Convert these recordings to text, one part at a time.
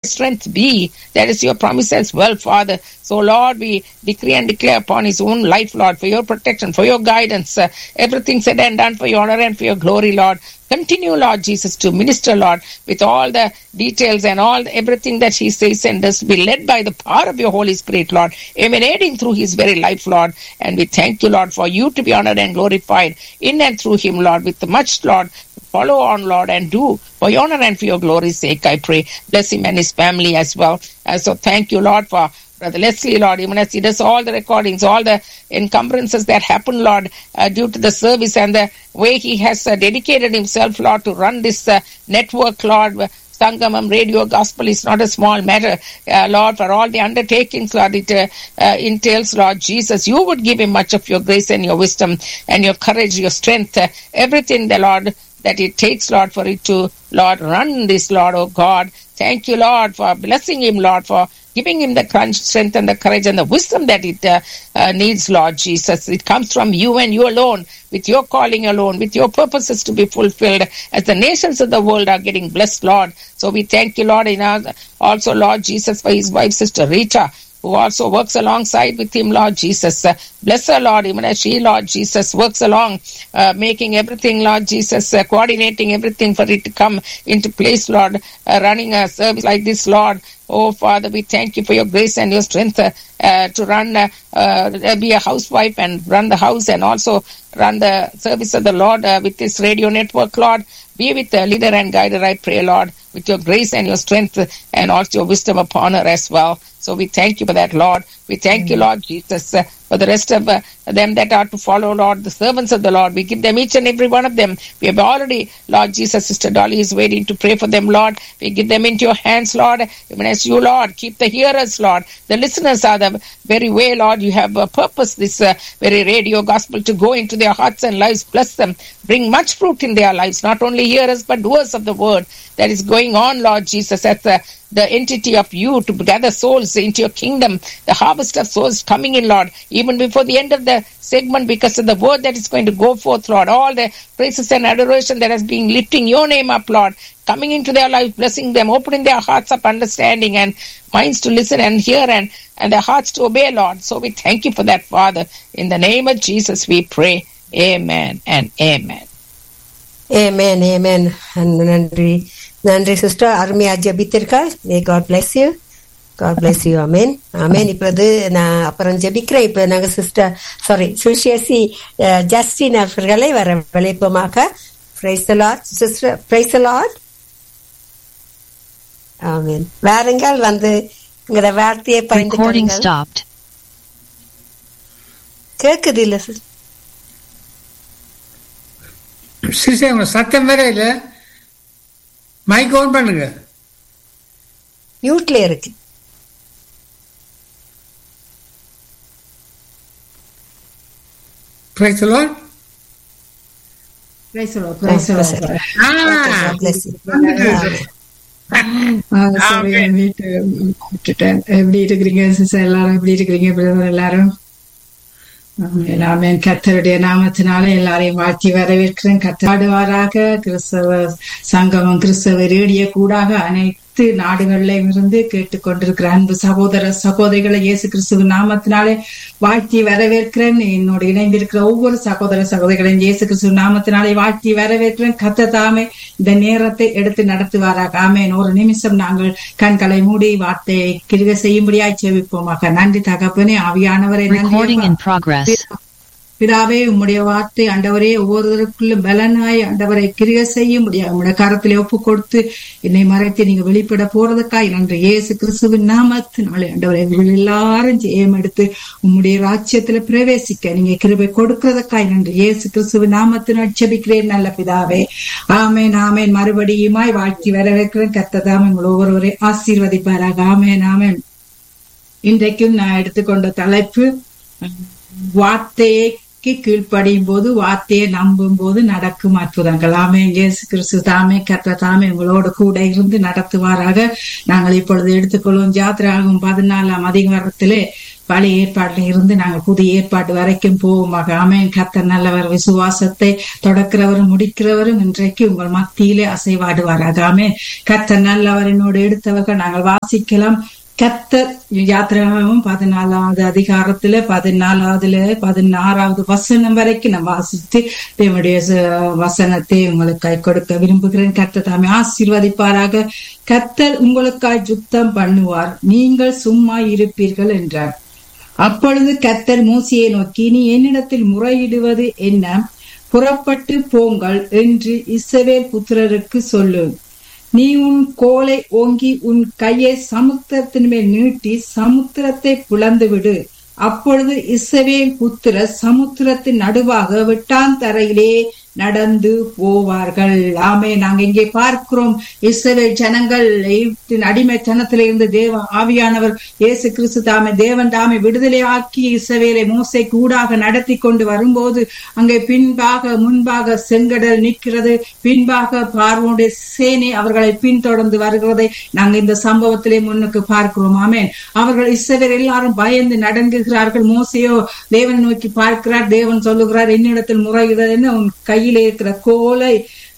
strength be. That is your promise as well, Father. So, Lord, we decree and declare upon his own life, Lord, for your protection, for your guidance, uh, everything said and done for your honor and for your glory, Lord. Continue, Lord Jesus, to minister, Lord, with all the details and all everything that he says and does be led by the power of your Holy Spirit, Lord, emanating through his very life, Lord. And we thank you, Lord, for you to be honored and glorified in and through him, Lord, with much, Lord, follow on, Lord, and do for your honor and for your glory's sake, I pray. Bless him and his family as well. And so thank you, Lord, for Brother Leslie, Lord, even as he does all the recordings, all the encumbrances that happen, Lord, uh, due to the service and the way he has uh, dedicated himself, Lord, to run this uh, network, Lord. Sangamam Radio Gospel is not a small matter, uh, Lord, for all the undertakings, Lord, it uh, uh, entails, Lord Jesus. You would give him much of your grace and your wisdom and your courage, your strength, uh, everything, the Lord, that it takes, Lord, for it to, Lord, run this, Lord, oh God. Thank you, Lord, for blessing him, Lord, for giving him the crunch, strength and the courage and the wisdom that it uh, uh, needs, Lord Jesus. It comes from you and you alone, with your calling alone, with your purposes to be fulfilled, as the nations of the world are getting blessed, Lord. So we thank you, Lord, in our, also, Lord Jesus, for his wife, Sister Rita, who also works alongside with him, Lord Jesus. Uh, bless her, Lord, even as she, Lord Jesus, works along, uh, making everything, Lord Jesus, uh, coordinating everything for it to come into place, Lord, uh, running a service like this, Lord. Oh, Father, we thank you for your grace and your strength uh, uh, to run, uh, uh, be a housewife and run the house and also run the service of the Lord uh, with this radio network, Lord. Be with the leader and guider, I pray, Lord, with your grace and your strength and also your wisdom upon her as well. So we thank you for that, Lord. We thank you, Lord Jesus, uh, for the rest of uh, them that are to follow, Lord, the servants of the Lord. We give them each and every one of them. We have already, Lord Jesus, Sister Dolly is waiting to pray for them, Lord. We give them into your hands, Lord. Even as you, Lord, keep the hearers, Lord. The listeners are the very way, Lord. You have uh, purposed this uh, very radio gospel to go into their hearts and lives. Bless them. Bring much fruit in their lives, not only hearers, but doers of the word that is going on, Lord Jesus, as the the entity of you to gather souls into your kingdom, the harvest of souls coming in, Lord, even before the end of the segment, because of the word that is going to go forth, Lord, all the praises and adoration that has been lifting your name up, Lord, coming into their life, blessing them, opening their hearts up, understanding and minds to listen and hear and, and their hearts to obey, Lord. So we thank you for that, Father. In the name of Jesus, we pray. Amen and amen. ஏமேன் ஏமேன் நன்றி நன்றி sister அருமையா ஜெபித்திருக்காள் may God bless you God bless you amen amen இப்போது நான் அப்புறம் ஜெபிக்கிறேன் இப்போ நாங்கள் சிஸ்டர் சாரி சுஷேசி ஜஸ்டின் அவர்களை வர விளைப்பமாக பிரைசலாட் சிஸ்டர் பிரைசலாட் ஆமேன் வேறுங்கள் வந்து உங்களோட வார்த்தையை Recording பயந்து stopped. கேக்குது இல்ல சிஸ்டர் சிஸ்டர் உங்க சத்தம் வேற இல்ல மைக் ஆன் பண்ணுங்க மியூட்ல இருக்கு praise Lord Praise the Lord, praise the Lord. God bless you. ஆ, sorry, வீட்டு விட்டுட்டேன் எப்படி இருக்கிறீங்க சிஸ்டர் எல்லாரும் எப்படி இருக்கிறீங்க பிரதர் எல்லாரும் ஆமென், ஆமென். கர்த்தருடைய நாமத்தினால எல்லாரையும் வாழ்த்தி வரவேற்கிறேன் கத்தாடுவாராக கிறிஸ்தவ சங்கமம் கிறிஸ்தவ ரேடியோ கூடாக அனைத்து நாடுகளிலும் இருந்து கேட்டுக்கொண்டிருக்கிற அன்பு சகோதர சகோதரிகளை இயேசு கிறிஸ்துவ நாமத்தினாலே வாழ்த்தி வரவேற்கிறேன் என்னோடு இணைந்திருக்கிற ஒவ்வொரு சகோதர சகோதரிகளையும் இயேசு கிறிஸ்துவ நாமத்தினாலே வாழ்த்தி வரவேற்கிறேன் கத்த தாமே இந்த நேரத்தை எடுத்து நடத்துவாராக ஆமென் ஒரு நிமிஷம் நாங்கள் கண்களை மூடி வார்த்தையை கிருக செய்யும்படியாய் செவிப்போமாக நன்றி தகப்பனே ஆவியானவரை Recording in நன்றி progress. பிதாவே உம்முடைய வார்த்தை ஆண்டவரே ஒவ்வொருவருக்குள்ளும் பலனாய் ஆண்டவரை கிரிய செய்ய முடியாது உம்முடைய கரத்திலே ஒப்பு கொடுத்து என்னை மறைத்து நீங்க வெளிப்பட போறதுக்காய் நன்றி இயேசு கிறிஸ்துவின் நாமத்தினாலே ஆண்டவரை இவர்கள் எல்லாரும் ஜெயம் எடுத்து உம்முடைய ராஜ்யத்துல பிரவேசிக்க நீங்க கிருபை கொடுக்கிறதுக்காய் நன்றி இயேசு கிறிஸ்துவின் நாமத்தினால் செபிக்கிறேன் நல்ல பிதாவே ஆமேன் ஆமேன் மறுபடியுமாய் வாழ்த்தி வரவேற்கிறேன் கத்ததாம் உங்கள் ஒவ்வொருவரை ஆசீர்வதிப்பாராக ஆமேன் ஆமேன் இன்றைக்கும் நான் எடுத்துக்கொண்ட தலைப்பு வார்த்தையை வார்த்தைக்கு கீழ்ப்படியும் போது வார்த்தையை நம்பும் போது நடக்கும் அற்புதங்கள் ஆமே இயேசு கிறிஸ்து தாமே கத்த தாமே உங்களோடு கூட இருந்து நடத்துவாராக நாங்கள் இப்பொழுது எடுத்துக்கொள்வோம் ஜாத்திராகும் பதினாலாம் அதிகாரத்திலே பழைய ஏற்பாட்டில் இருந்து நாங்கள் புதிய ஏற்பாடு வரைக்கும் போவோமாக ஆமேன் கத்த நல்லவர் விசுவாசத்தை தொடக்கிறவரும் முடிக்கிறவரும் இன்றைக்கு உங்கள் மத்தியிலே அசைவாடுவாராக ஆமேன் கத்த நல்லவர் என்னோடு எடுத்தவர்கள் நாங்கள் வாசிக்கலாம் கத்தர் யாத்திராவும் பதினாலாவது அதிகாரத்துல பதினாலாவதுல பதினாறாவது வசனம் வரைக்கும் நான் வாசித்து தேவனுடைய வசனத்தை உங்களுக்கு கை கொடுக்க விரும்புகிறேன் கத்த தாமே ஆசீர்வதிப்பாராக கத்தர் உங்களுக்காய் சுத்தம் பண்ணுவார் நீங்கள் சும்மா இருப்பீர்கள் என்றார் அப்பொழுது கத்தர் மூசியை நோக்கி நீ என்னிடத்தில் முறையிடுவது என்ன புறப்பட்டு போங்கள் என்று இஸ்ரவேல் புத்திரருக்கு சொல்லு நீ உன் கோலை ஓங்கி உன் கையை சமுத்திரத்தின் மேல் நீட்டி சமுத்திரத்தை பிளந்து விடு அப்பொழுது இஸ்ரவேல் புத்திர சமுத்திரத்தின் நடுவாக வெட்டாந்தரையிலே நடந்து போவார்கள் ஆமே நாங்க இங்கே பார்க்கிறோம் இஸ்ரவேல் ஜனங்கள் அடிமைத்தனத்தில இருந்து தேவ ஆவியானவர் இயேசு கிறிஸ்து தாமே தேவன் தாமே விடுதலை ஆக்கி இஸ்ரவேலை மோசை கூடாக நடத்தி கொண்டு வரும்போது அங்கே பின்பாக முன்பாக செங்கடல் நிற்கிறது பின்பாக பார்வோடைய சேனை அவர்களை பின்தொடர்ந்து வருகிறதை நாங்க இந்த சம்பவத்திலே முன்னுக்கு பார்க்கிறோம் ஆமேன் அவர்கள் இஸ்ரவேல் எல்லாரும் பயந்து நடங்குகிறார்கள் மோசையோ தேவன் நோக்கி பார்க்கிறார் தேவன் சொல்லுகிறார் என்னிடத்தில் முறையிடுன்னு உன் கையிலே இருக்கிற கோலை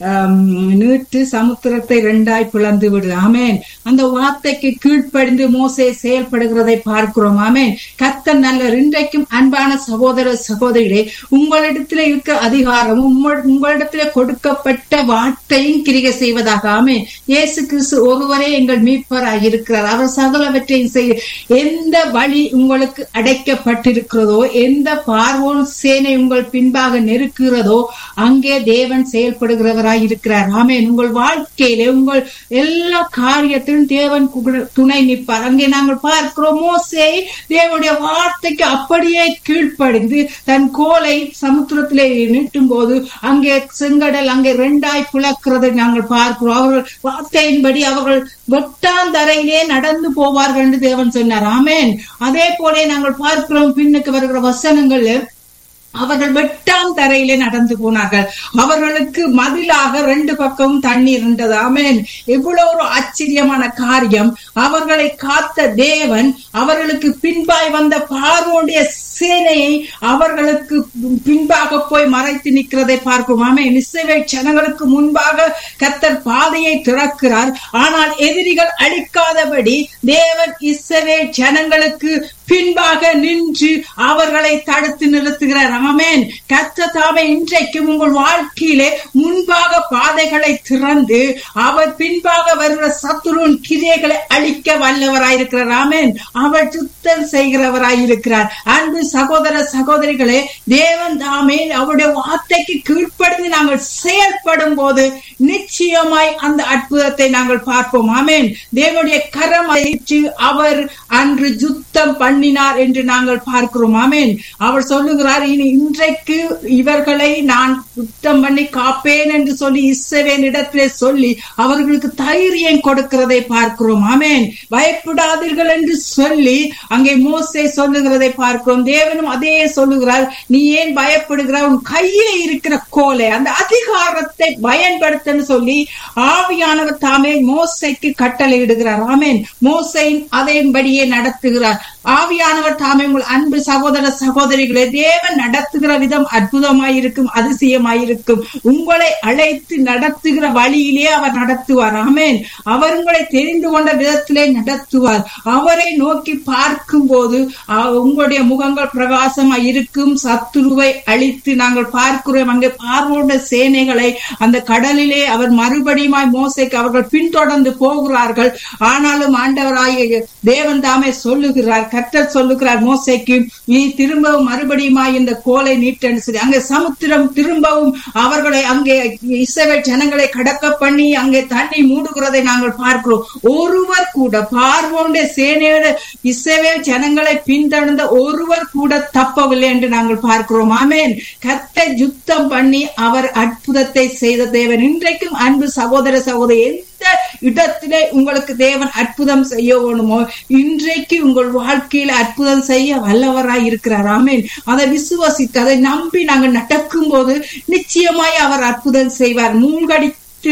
நீட்டு சமுத்திரத்தை ரெண்டாய் பிளந்து விடு ஆமேன் அந்த வார்த்தைக்கு கீழ்ப்படிந்து மோசே செயல்படுகிறதை பார்க்கிறோம் ஆமேன் கத்த நல்ல இன்றைக்கும் அன்பான சகோதர சகோதரிகளே உங்களிடத்துல இருக்க அதிகாரம் உங்களிடத்துல கொடுக்கப்பட்ட வார்த்தையும் கிரிகை செய்வதாக ஆமேன் இயேசு கிறிஸ்து ஒருவரே எங்கள் மீட்பராக இருக்கிறார் அவர் சகலவற்றையும் செய்ய எந்த வழி உங்களுக்கு அடைக்கப்பட்டிருக்கிறதோ எந்த பார்வோன் சேனை உங்கள் பின்பாக நெருக்கிறதோ அங்கே தேவன் செயல்படுகிறவராய் இருக்கிறார் ஆமேன் உங்கள் வாழ்க்கையிலே உங்கள் எல்லா காரியத்திலும் தேவன் துணை நிற்பார் அங்கே நாங்கள் பார்க்கிறோம் மோசே தேவனுடைய வார்த்தைக்கு அப்படியே கீழ்ப்படிந்து தன் கோலை சமுத்திரத்திலே நீட்டும் போது அங்கே செங்கடல் அங்கே ரெண்டாய் பிளக்கிறதை நாங்கள் பார்க்கிறோம் அவர்கள் வார்த்தையின்படி அவர்கள் வெட்டாந்தரையிலே நடந்து போவார்கள் என்று தேவன் சொன்னார் ஆமேன் அதே போல நாங்கள் பார்க்கிறோம் பின்னுக்கு வருகிற வசனங்கள் அவர்கள் வெட்டாம் தரையிலே நடந்து போனார்கள் அவர்களுக்கு மதிலாக ரெண்டு பக்கமும் தண்ணீர் இருந்தது ஆமேன் இவ்வளவு ஒரு ஆச்சரியமான காரியம் அவர்களை காத்த தேவன் அவர்களுக்கு பின்பாய் வந்த பார்வோடைய சேனையை அவர்களுக்கு பின்பாக போய் மறைத்து நிற்கிறதை பார்க்கும் ஆமே நிச்சய ஜனங்களுக்கு முன்பாக கத்தர் பாதையை திறக்கிறார் ஆனால் எதிரிகள் அழிக்காதபடி தேவன் இஸ்ரவே ஜனங்களுக்கு பின்பாக நின்று அவர்களை தடுத்து நிறுத்துகிறார் ஆமேன் கத்த தாமே இன்றைக்கும் உங்கள் வாழ்க்கையிலே முன்பாக பாதைகளை திறந்து அவர் பின்பாக வருகிற சத்துருவின் கிரியைகளை அழிக்க வல்லவராயிருக்கிறார் ஆமேன் அவர் சுத்தம் செய்கிறவராயிருக்கிறார் அன்பு சகோதர சகோதரிகளே தேவன் தாமே அவருடைய வார்த்தைக்கு கீழ்ப்படிந்து நாங்கள் செயல்படும் போது நிச்சயமாய் அந்த அற்புதத்தை நாங்கள் பார்ப்போம் ஆமேன் தேவனுடைய கரம் அழித்து அவர் அன்று சுத்தம் பண்ணினார் என்று நாங்கள் பார்க்கிறோம் ஆமேன் அவர் சொல்லுகிறார் இனி இன்றைக்கு இவர்களை நான் சுத்தம் பண்ணி காப்பேன் என்று சொல்லி இஸ்ரவேல் இடத்திலே சொல்லி அவர்களுக்கு தைரியம் கொடுக்கிறதை பார்க்கிறோம் ஆமேன் பயப்படாதீர்கள் என்று சொல்லி அங்கே மோசே சொல்லுகிறதை பார்க்கிறோம் தேவனும் அதே சொல்லுகிறார் நீ ஏன் பயப்படுகிறார் உன் கையிலே இருக்கிற கோலை அந்த அதிகாரத்தை பயன்படுத்தன்னு சொல்லி ஆவியானவர் தாமே மோசைக்கு கட்டளை இடுகிறார் ஆமேன் மோசையின் அதன்படியே நடத்துகிறார் ஆவியானவர் தாமே உங்கள் அன்பு சகோதர சகோதரிகளே தேவன் நடத்துகிற விதம் அற்புதமாயிருக்கும் அதிசயமாயிருக்கும் உங்களை அழைத்து நடத்துகிற வழியிலே அவர் நடத்துவார் ஆமேன் அவர் உங்களை தெரிந்து கொண்ட விதத்திலே நடத்துவார் அவரை நோக்கி பார்க்கும் போது உங்களுடைய முகங்கள் பிரகாசமாய் இருக்கும் சத்துருவை அழித்து நாங்கள் பார்க்கிறோம் அங்கே பார்வோட சேனைகளை அந்த கடலிலே அவர் மறுபடியுமாய் மோசைக்கு அவர்கள் பின்தொடர்ந்து போகிறார்கள் ஆனாலும் ஆண்டவராய தேவன் தாமே சொல்லுகிறார் கர்த்தர் சொல்லுகிறார் மோசைக்கு நீ திரும்பவும் மறுபடியுமாய் இந்த கோலை நீட்டன்னு சொல்லி அங்கே சமுத்திரம் திரும்பவும் அவர்களை அங்கே இசைவல் ஜனங்களை கடக்க பண்ணி அங்கே தண்ணி மூடுகிறதை நாங்கள் பார்க்கிறோம் ஒருவர் கூட பார்வோண்ட சேனையோட இசைவேல் ஜனங்களை பின்தொடர்ந்த ஒருவர் கூட தப்பவில்லை என்று நாங்கள் பார்க்கிறோம் ஆமேன் கத்தை யுத்தம் பண்ணி அவர் அற்புதத்தை செய்த தேவன் இன்றைக்கும் அன்பு சகோதர சகோதரி எந்த இடத்திலே உங்களுக்கு தேவன் அற்புதம் செய்ய வேணுமோ இன்றைக்கு உங்கள் வாழ்க்கையில அற்புதம் செய்ய வல்லவராய் இருக்கிறார் ஆமேன் அதை விசுவாசித்து அதை நம்பி நாங்கள் நடக்கும் போது நிச்சயமாய் அவர் அற்புதம் செய்வார் மூழ்கடி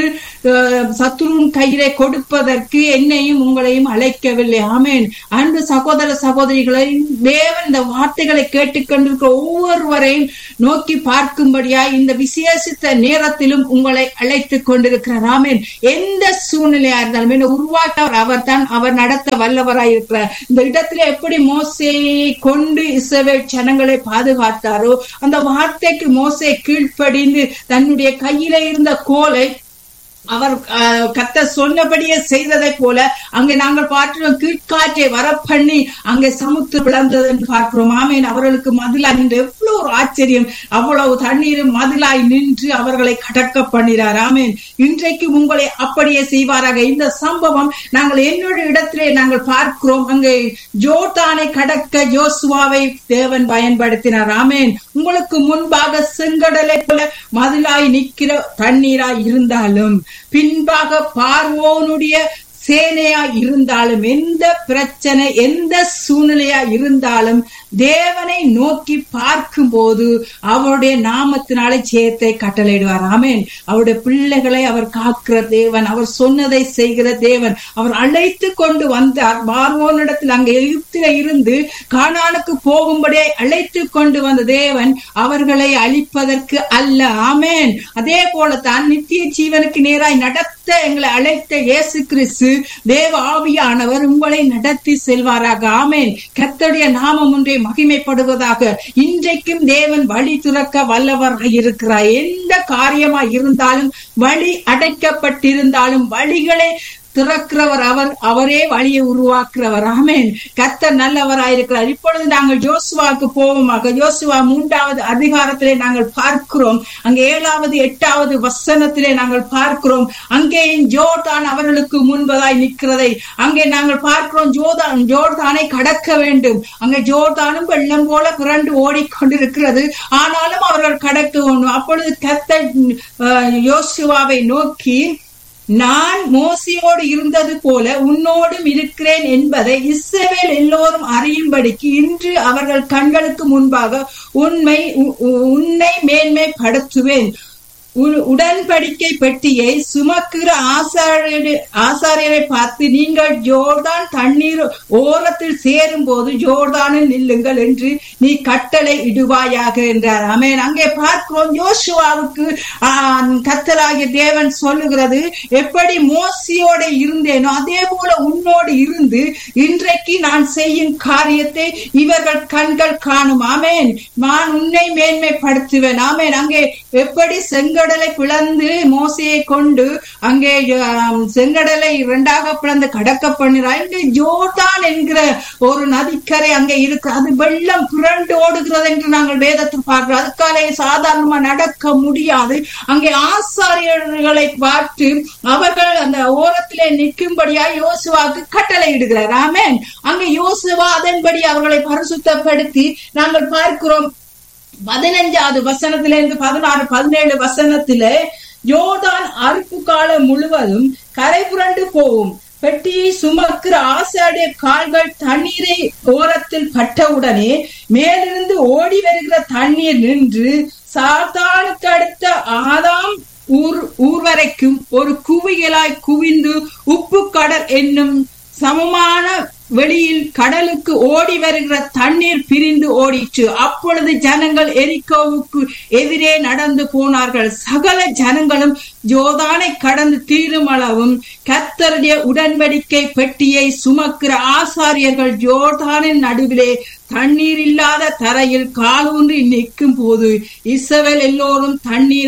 சத்துருவின் கையிலே கொடுப்பதற்கு என்னையும் உங்களையும் அழைக்கவில்லை ஆமேன் அன்பு சகோதர சகோதரிகளை தேவன் இந்த வார்த்தைகளை கேட்டுக்கொண்டிருக்கிற ஒவ்வொருவரையும் நோக்கி பார்க்கும்படியா இந்த விசேஷித்த நேரத்திலும் உங்களை அழைத்துக் கொண்டிருக்கிறார் ஆமேன் எந்த சூழ்நிலையா இருந்தாலும் என்ன உருவாக்கவர் அவர் தான் அவர் நடத்த வல்லவராய் இருக்கிறார் இந்த இடத்துல எப்படி மோசையை கொண்டு இசவேல் ஜனங்களை பாதுகாத்தாரோ அந்த வார்த்தைக்கு மோசை கீழ்ப்படிந்து தன்னுடைய கையில இருந்த கோலை அவர் கத்த சொன்னபடியே செய்ததை போல அங்கே நாங்கள் பார்க்கிறோம் கீழ்காற்றை வர பண்ணி அங்கே சமுத்து பிளந்ததுன்னு பார்க்கிறோம் ஆமேன் அவர்களுக்கு மதிலாய் நின்று எவ்வளவு ஒரு ஆச்சரியம் அவ்வளவு தண்ணீரும் மதிலாய் நின்று அவர்களை கடக்க பண்ணினார் ஆமேன் இன்றைக்கு உங்களை அப்படியே செய்வாராக இந்த சம்பவம் நாங்கள் என்னோட இடத்திலே நாங்கள் பார்க்கிறோம் அங்கே ஜோர்தானை கடக்க ஜோசுவாவை தேவன் பயன்படுத்தினார் ஆமேன் உங்களுக்கு முன்பாக செங்கடலை போல மதிலாய் நிற்கிற தண்ணீராய் இருந்தாலும் பின்பாக பார்வோனுடைய சேனையா இருந்தாலும் எந்த பிரச்சனை எந்த சூழ்நிலையா இருந்தாலும் தேவனை நோக்கி பார்க்கும் போது அவருடைய நாமத்தினாலே ஜெயத்தை கட்டளையிடுவார் ஆமேன் அவருடைய பிள்ளைகளை அவர் காக்கிற தேவன் அவர் சொன்னதை செய்கிற தேவன் அவர் அழைத்து கொண்டு வந்தார் பார்வோனிடத்தில் அங்கே எகிப்தில இருந்து கானானுக்கு போகும்படியே அழைத்து கொண்டு வந்த தேவன் அவர்களை அழிப்பதற்கு அல்ல ஆமேன் அதே போலத்தான் நித்திய ஜீவனுக்கு நேராய் நடத்த எங்களை அழைத்த இயேசு கிறிஸ்து தேவ ஆவியானவர் உங்களை நடத்தி செல்வாராக ஆமேன் கத்தருடைய நாமம் ஒன்றே மகிமைப்படுவதாக இன்றைக்கும் தேவன் வழி துறக்க வல்லவராக இருக்கிறார் எந்த காரியமா இருந்தாலும் வழி அடைக்கப்பட்டிருந்தாலும் வழிகளை திறக்கிறவர் அவர் அவரே வழியை உருவாக்குறவர் ஆமேன் கத்தர் நல்லவராயிருக்கிறார் இப்பொழுது நாங்கள் ஜோசுவாக்கு போவோமாக ஜோசுவா மூன்றாவது அதிகாரத்திலே நாங்கள் பார்க்கிறோம் அங்கே ஏழாவது எட்டாவது வசனத்திலே நாங்கள் பார்க்கிறோம் அங்கேயும் ஜோர்தான் அவர்களுக்கு முன்பதாய் நிற்கிறதை அங்கே நாங்கள் பார்க்கிறோம் ஜோதான் ஜோர்தானை கடக்க வேண்டும் அங்கே ஜோர்தானும் வெள்ளம் போல புரண்டு ஓடிக்கொண்டிருக்கிறது ஆனாலும் அவர்கள் கடக்க வேண்டும் அப்பொழுது கத்த யோசுவாவை நோக்கி நான் மோசியோடு இருந்தது போல உன்னோடும் இருக்கிறேன் என்பதை இஸ்ரவேல் எல்லோரும் அறியும்படிக்கு இன்று அவர்கள் கண்களுக்கு முன்பாக உண்மை உன்னை மேன்மைப்படுத்துவேன் உடன்படிக்கை பெட்டியை சுமக்கிற ஆசாரியரை ஆசாரியரை பார்த்து நீங்கள் ஜோர்தான் தண்ணீர் ஓரத்தில் சேரும் போது ஜோர்தானில் நில்லுங்கள் என்று நீ கட்டளை இடுவாயாக என்றார் அமேன் அங்கே பார்க்கிறோம் யோசுவாவுக்கு கத்தலாகிய தேவன் சொல்லுகிறது எப்படி மோசியோட இருந்தேனோ அதே போல உன்னோடு இருந்து இன்றைக்கு நான் செய்யும் காரியத்தை இவர்கள் கண்கள் காணும் ஆமேன் நான் உன்னை மேன்மைப்படுத்துவேன் ஆமேன் அங்கே எப்படி செங்க செங்கடலை பிளந்து மோசையை கொண்டு அங்கே செங்கடலை இரண்டாக பிளந்து கடக்க பண்ணினார் இங்கே ஜோர்தான் என்கிற ஒரு நதிக்கரை அங்கே இருக்கு அது வெள்ளம் புரண்டு ஓடுகிறது என்று நாங்கள் வேதத்தில் பார்க்கிறோம் அதுக்காலே சாதாரணமா நடக்க முடியாது அங்கே ஆசாரியர்களை பார்த்து அவர்கள் அந்த ஓரத்திலே நிற்கும்படியா யோசுவாக்கு கட்டளை இடுகிறார் ஆமேன் அங்கே யோசுவா அதன்படி அவர்களை பரிசுத்தப்படுத்தி நாங்கள் பார்க்கிறோம் பதினஞ்சாவது வசனத்திலிருந்து பதினாறு பதினேழு வசனத்தில யோதான் அறுப்பு காலம் முழுவதும் கரை புரண்டு போகும் பெட்டியை சுமக்கிற ஆசாடைய கால்கள் தண்ணீரை ஓரத்தில் பட்டவுடனே மேலிருந்து ஓடி வருகிற தண்ணீர் நின்று சாத்தானுக்கு அடுத்த ஆதாம் ஊர் ஊர் வரைக்கும் ஒரு குவியலாய் குவிந்து உப்பு கடல் என்னும் சமமான வெளியில் கடலுக்கு ஓடி வருகிற தண்ணீர் பிரிந்து ஓடிற்று அப்பொழுது ஜனங்கள் எரிக்கோவுக்கு எதிரே நடந்து போனார்கள் சகல ஜனங்களும் ஜோதானை கடந்து தீருமளவும் கத்தருடைய உடன்படிக்கை பெட்டியை சுமக்கிற ஆசாரியர்கள் ஜோர்தானின் நடுவிலே தண்ணீர் இல்லாத தரையில் காலூன்றி நிற்கும் போது இசவல் எல்லோரும் தண்ணீர்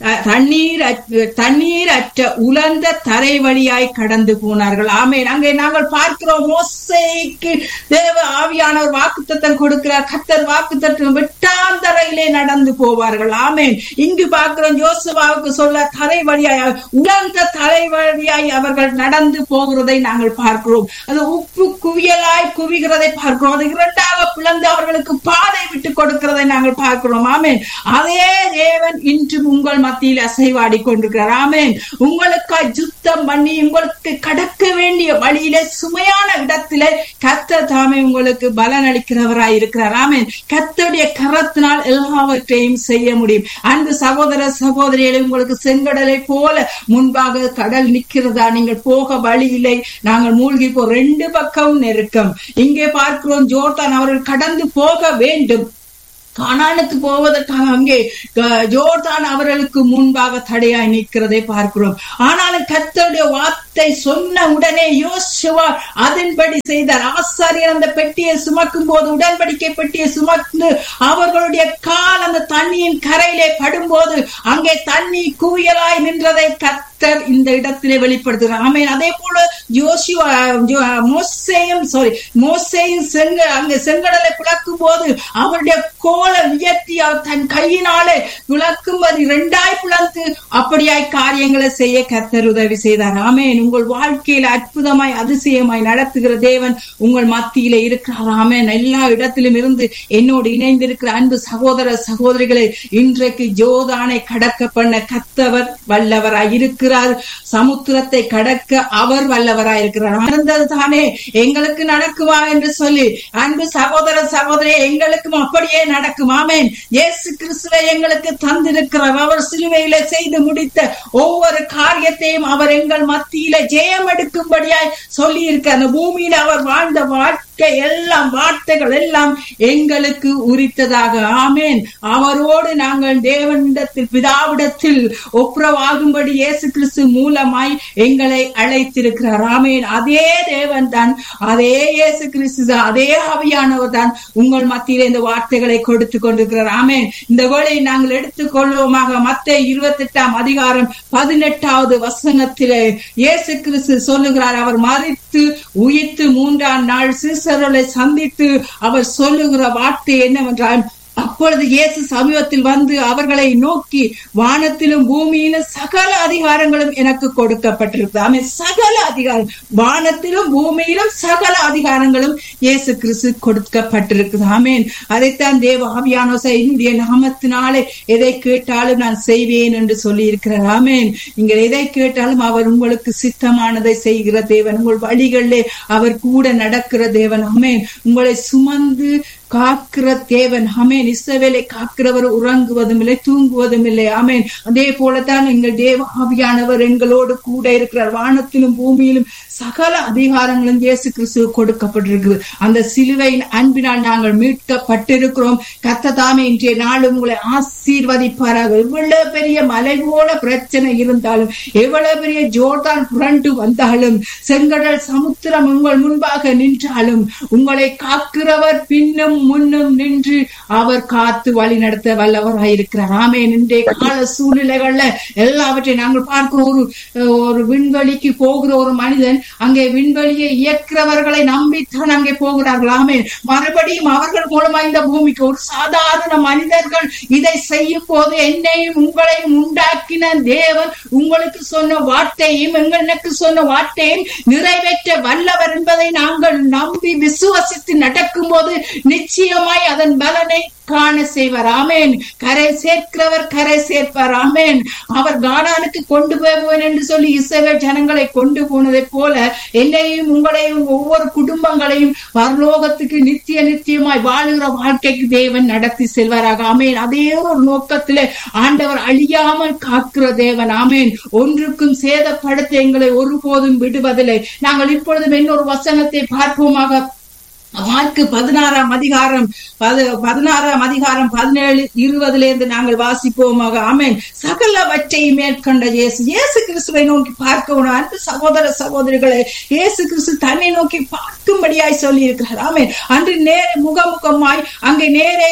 அஹ், தண்ணீர் அற்ற- தண்ணீர் அற்ற உலர்ந்த தரை வழியாய் கடந்து போனார்கள் ஆமென் அங்கே நாங்கள் பார்க்கிறோம் மோசேக்கு தேவ ஆவியானவர் வாக்குத்தத்தம் கொடுக்கிறார் கத்தர் வாக்குத்தத்தம் வெட்டாந்தரையிலே நடந்து போவார்கள் ஆமென் இங்கு பார்க்கிறோம் ஜோசுவாவுக்கு சொல்ல தரை வழியாய் உலர்ந்த தரை வழியாய் அவர்கள் நடந்து போகிறதை நாங்கள் பார்க்கிறோம் அது உப்பு குவியலாய் குவிகிறதை பார்க்கிறோம் அது இரண்டாக பிளந்து அவர்களுக்கு பாதை விட்டு கொடுக்கிறதை நாங்கள் பார்க்கிறோம் ஆமென் அதே தேவன் இன்றும் உங்கள் மத்தியில் அசைவாடி கொண்டிருக்கிறார் ஆமென் உங்களுக்காய் யுத்தம் பண்ணி உங்களுக்கு கடக்க வேண்டிய வழியிலே சுமையான இடத்திலே கத்த தாமே உங்களுக்கு பலன் அளிக்கிறவராய் இருக்கிறார் ஆமென் கத்தருடைய கரத்தினால் எல்லாவற்றையும் செய்ய முடியும் அன்பு சகோதர சகோதரிகளை உங்களுக்கு செங்கடலை போல முன்பாக கடல் நிற்கிறதா நீங்கள் போக வழி இல்லை நாங்கள் மூழ்கி போ ரெண்டு பக்கம் நெருக்கம் இங்கே பார்க்கிறோம் ஜோர்தான் அவர்கள் கடந்து போக வேண்டும் கானானுக்கு போவதற்காக அங்கே க- ஜோர்தான் அவர்களுக்கு முன்பாக தடையாய் நிற்கிறதை பார்க்கிறோம் ஆனாலும் கர்த்தருடைய வார்த்தை சொன்ன உடனே யோசுவா அதன்படி செய்தார் ஆசாரியர் அந்த பெட்டியை சுமக்கும் போது உடன்படிக்கை பெட்டியை சுமந்து அவர்களுடைய கால் அந்த தண்ணியின் கரையிலே படும்போது அங்கே தண்ணி குவியலாய் நின்றதை கர்த்தர் இந்த இடத்திலே வெளிப்படுத்துகிறார் ஆமென் அதே போல யோசுவா ஜோ- மோசேயும் சாரி மோசேயும் செங்க அங்கே செங்கடலை பிளக்கும் போது அவருடைய கோலை உயர்த்தி அவர் தன் கையினாலே விளக்கும்படி இரண்டாய் பிளந்து அப்படியாய் காரியங்களை செய்ய கர்த்தர் உதவி செய்தார் ஆமென் உங்கள் வாழ்க்கையில அற்புதமாய் அதிசயமாய் நடத்துகிற தேவன் உங்கள் மத்தியிலே இருக்கிறார் ஆமென் எல்லா இடத்திலும் இருந்து என்னோடு இணைந்திருக்கிற அன்பு சகோதர சகோதரிகளே இன்றைக்கு ஜோதானை கடக்க பண்ண கத்தவர் வல்லவராய் இருக்கிறார் சமுத்திரத்தை கடக்க அவர் வல்லவராய் இருக்கிறார் நடந்தது தானே எங்களுக்கு நடக்குமா என்று சொல்லி அன்பு சகோதர சகோதரி எங்களுக்கும் அப்படியே நடக்கும் ஆமென் இயேசு கிறிஸ்துவை எங்களுக்கு தந்திருக்கிறார் அவர் சிலுவையில செய்து முடித்த ஒவ்வொரு காரியத்தையும் அவர் எங்கள் மத்தியில ஜெயம் எடுக்கும்படியாய் சொல்லி இருக்க அந்த பூமியில அவர் வாழ்ந்த வாழ்க்கை எல்லாம் வார்த்தைகள் எல்லாம் எங்களுக்கு உரித்ததாக ஆமென் அவரோடு நாங்கள் தேவனிடத்தில் பிதாவிடத்தில் ஒப்புரவாகும்படி இயேசு கிறிஸ்து மூலமாய் எங்களை அழைத்திருக்கிறார் ஆமென் அதே தேவன் தான் அதே இயேசு கிறிஸ்து தான் அதே ஆவியானவர் தான் உங்கள் மத்தியிலே இந்த வார்த்தைகளை கொடுத்து கொண்டிருக்கிறார் ஆமென் இந்த வேளை நாங்கள் எடுத்துக்கொள்வோமாக மத்த இருபத்தி எட்டாம் அதிகாரம் பதினெட்டாவது வசனத்திலே இயேசு கிறிஸ்து சொல்லுகிறார் அவர் மறித்து உயிர்த்து மூன்றாம் நாள் சீசர்களை சந்தித்து அவர் சொல்லுகிற வார்த்தை என்னவென்றால் அப்பொழுது இயேசு சமீபத்தில் வந்து அவர்களை நோக்கி வானத்திலும் பூமியிலும் சகல அதிகாரங்களும் எனக்கு கொடுக்கப்பட்டிருக்கு ஆமென் சகல அதிகாரம் வானத்திலும் பூமியிலும் சகல அதிகாரங்களும் இயேசு கிறிஸ்து கொடுக்கப்பட்டிருக்குது ஆமென் அதைத்தான் தேவ ஆவியானோ என்னுடைய நாமத்தினாலே எதை கேட்டாலும் நான் செய்வேன் என்று சொல்லி இருக்கிறார் ஆமென் நீங்கள் எதை கேட்டாலும் அவர் உங்களுக்கு சித்தமானதை செய்கிற தேவன் உங்கள் வழிகளிலே அவர் கூட நடக்கிற தேவன் ஆமென் உங்களை சுமந்து காக்கிற தேவன் ஆமென் இஸ்ரவேலை காக்கிறவர் உறங்குவதும் இல்லை தூங்குவதும் இல்லை ஆமென் அதே போலத்தான் எங்கள் தேவ ஆவியானவர் எங்களோடு கூட இருக்கிறார் வானத்திலும் பூமியிலும் சகல அதிகாரங்களும் இயேசு கிறிஸ்து கொடுக்கப்பட்டிருக்குது அந்த சிலுவையின் அன்பினால் நாங்கள் மீட்கப்பட்டிருக்கிறோம் கத்ததாமே இன்றைய நாள் உங்களை ஆசீர்வதிப்பாராக எவ்வளவு பெரிய மலை போல பிரச்சனை இருந்தாலும் எவ்வளவு பெரிய ஜோர்தான் புரண்டு வந்தாலும் செங்கடல் சமுத்திரம் உங்கள் முன்பாக நின்றாலும் உங்களை காக்கிறவர் பின்னும் முன்னும் நின்று அவர் காத்து வழி நடத்த வல்லவராயிருக்கிறார் ஆமே இன்றைய கால சூழ்நிலைகள்ல எல்லாவற்றையும் நாங்கள் பார்க்கிறோம் ஒரு ஒரு விண்வெளிக்கு போகிற ஒரு மனிதன் அங்கே விண்வெளியை இயக்கிறவர்களை நம்பித்தான் அங்கே போகிறார்கள் ஆமே மறுபடியும் அவர்கள் மூலமா இந்த பூமிக்கு ஒரு சாதாரண மனிதர்கள் இதை செய்யும் போது என்னையும் உங்களையும் உண்டாக்கின தேவன் உங்களுக்கு சொன்ன வார்த்தையும் எங்களுக்கு சொன்ன வார்த்தையும் நிறைவேற்ற வல்லவர் என்பதை நாங்கள் நம்பி விசுவசித்து நடக்கும் போது நிச்சயமாய் அதன் பலனை காண செய்வார் ஆமேன் கரை சேர்க்கிறவர் கரை சேர்ப்பார் ஆமேன் அவர் கானானுக்கு கொண்டு போவேன் என்று சொல்லி இசைவர் ஜனங்களை கொண்டு போனதை போல என்னையும் உங்களையும் ஒவ்வொரு குடும்பங்களையும் பரலோகத்துக்கு நித்திய நித்தியமாய் வாழுகிற வாழ்க்கைக்கு தேவன் நடத்தி செல்வாராக ஆமேன் அதே ஒரு நோக்கத்திலே ஆண்டவர் அழியாமல் காக்கிற தேவன் ஆமேன் ஒன்றுக்கும் சேதப்படுத்த எங்களை ஒருபோதும் விடுவதில்லை நாங்கள் இப்பொழுதும் இன்னொரு வசனத்தை பார்ப்போமாக மார்க்கு பதினாறாம் அதிகாரம் பது பதினாறாம் அதிகாரம் பதினேழு இருபதுல இருந்து நாங்கள் வாசிப்போமாக ஆமென் சகலவற்றை மேற்கொண்ட இயேசு இயேசு கிறிஸ்துவை நோக்கி பார்க்கணும் அன்பு சகோதர சகோதரிகளே இயேசு கிறிஸ்து தன்னை நோக்கி பார்க்கும்படியாய் சொல்லி இருக்கிறார் ஆமென் அன்று நேர முகமுகமாய் அங்கே நேரே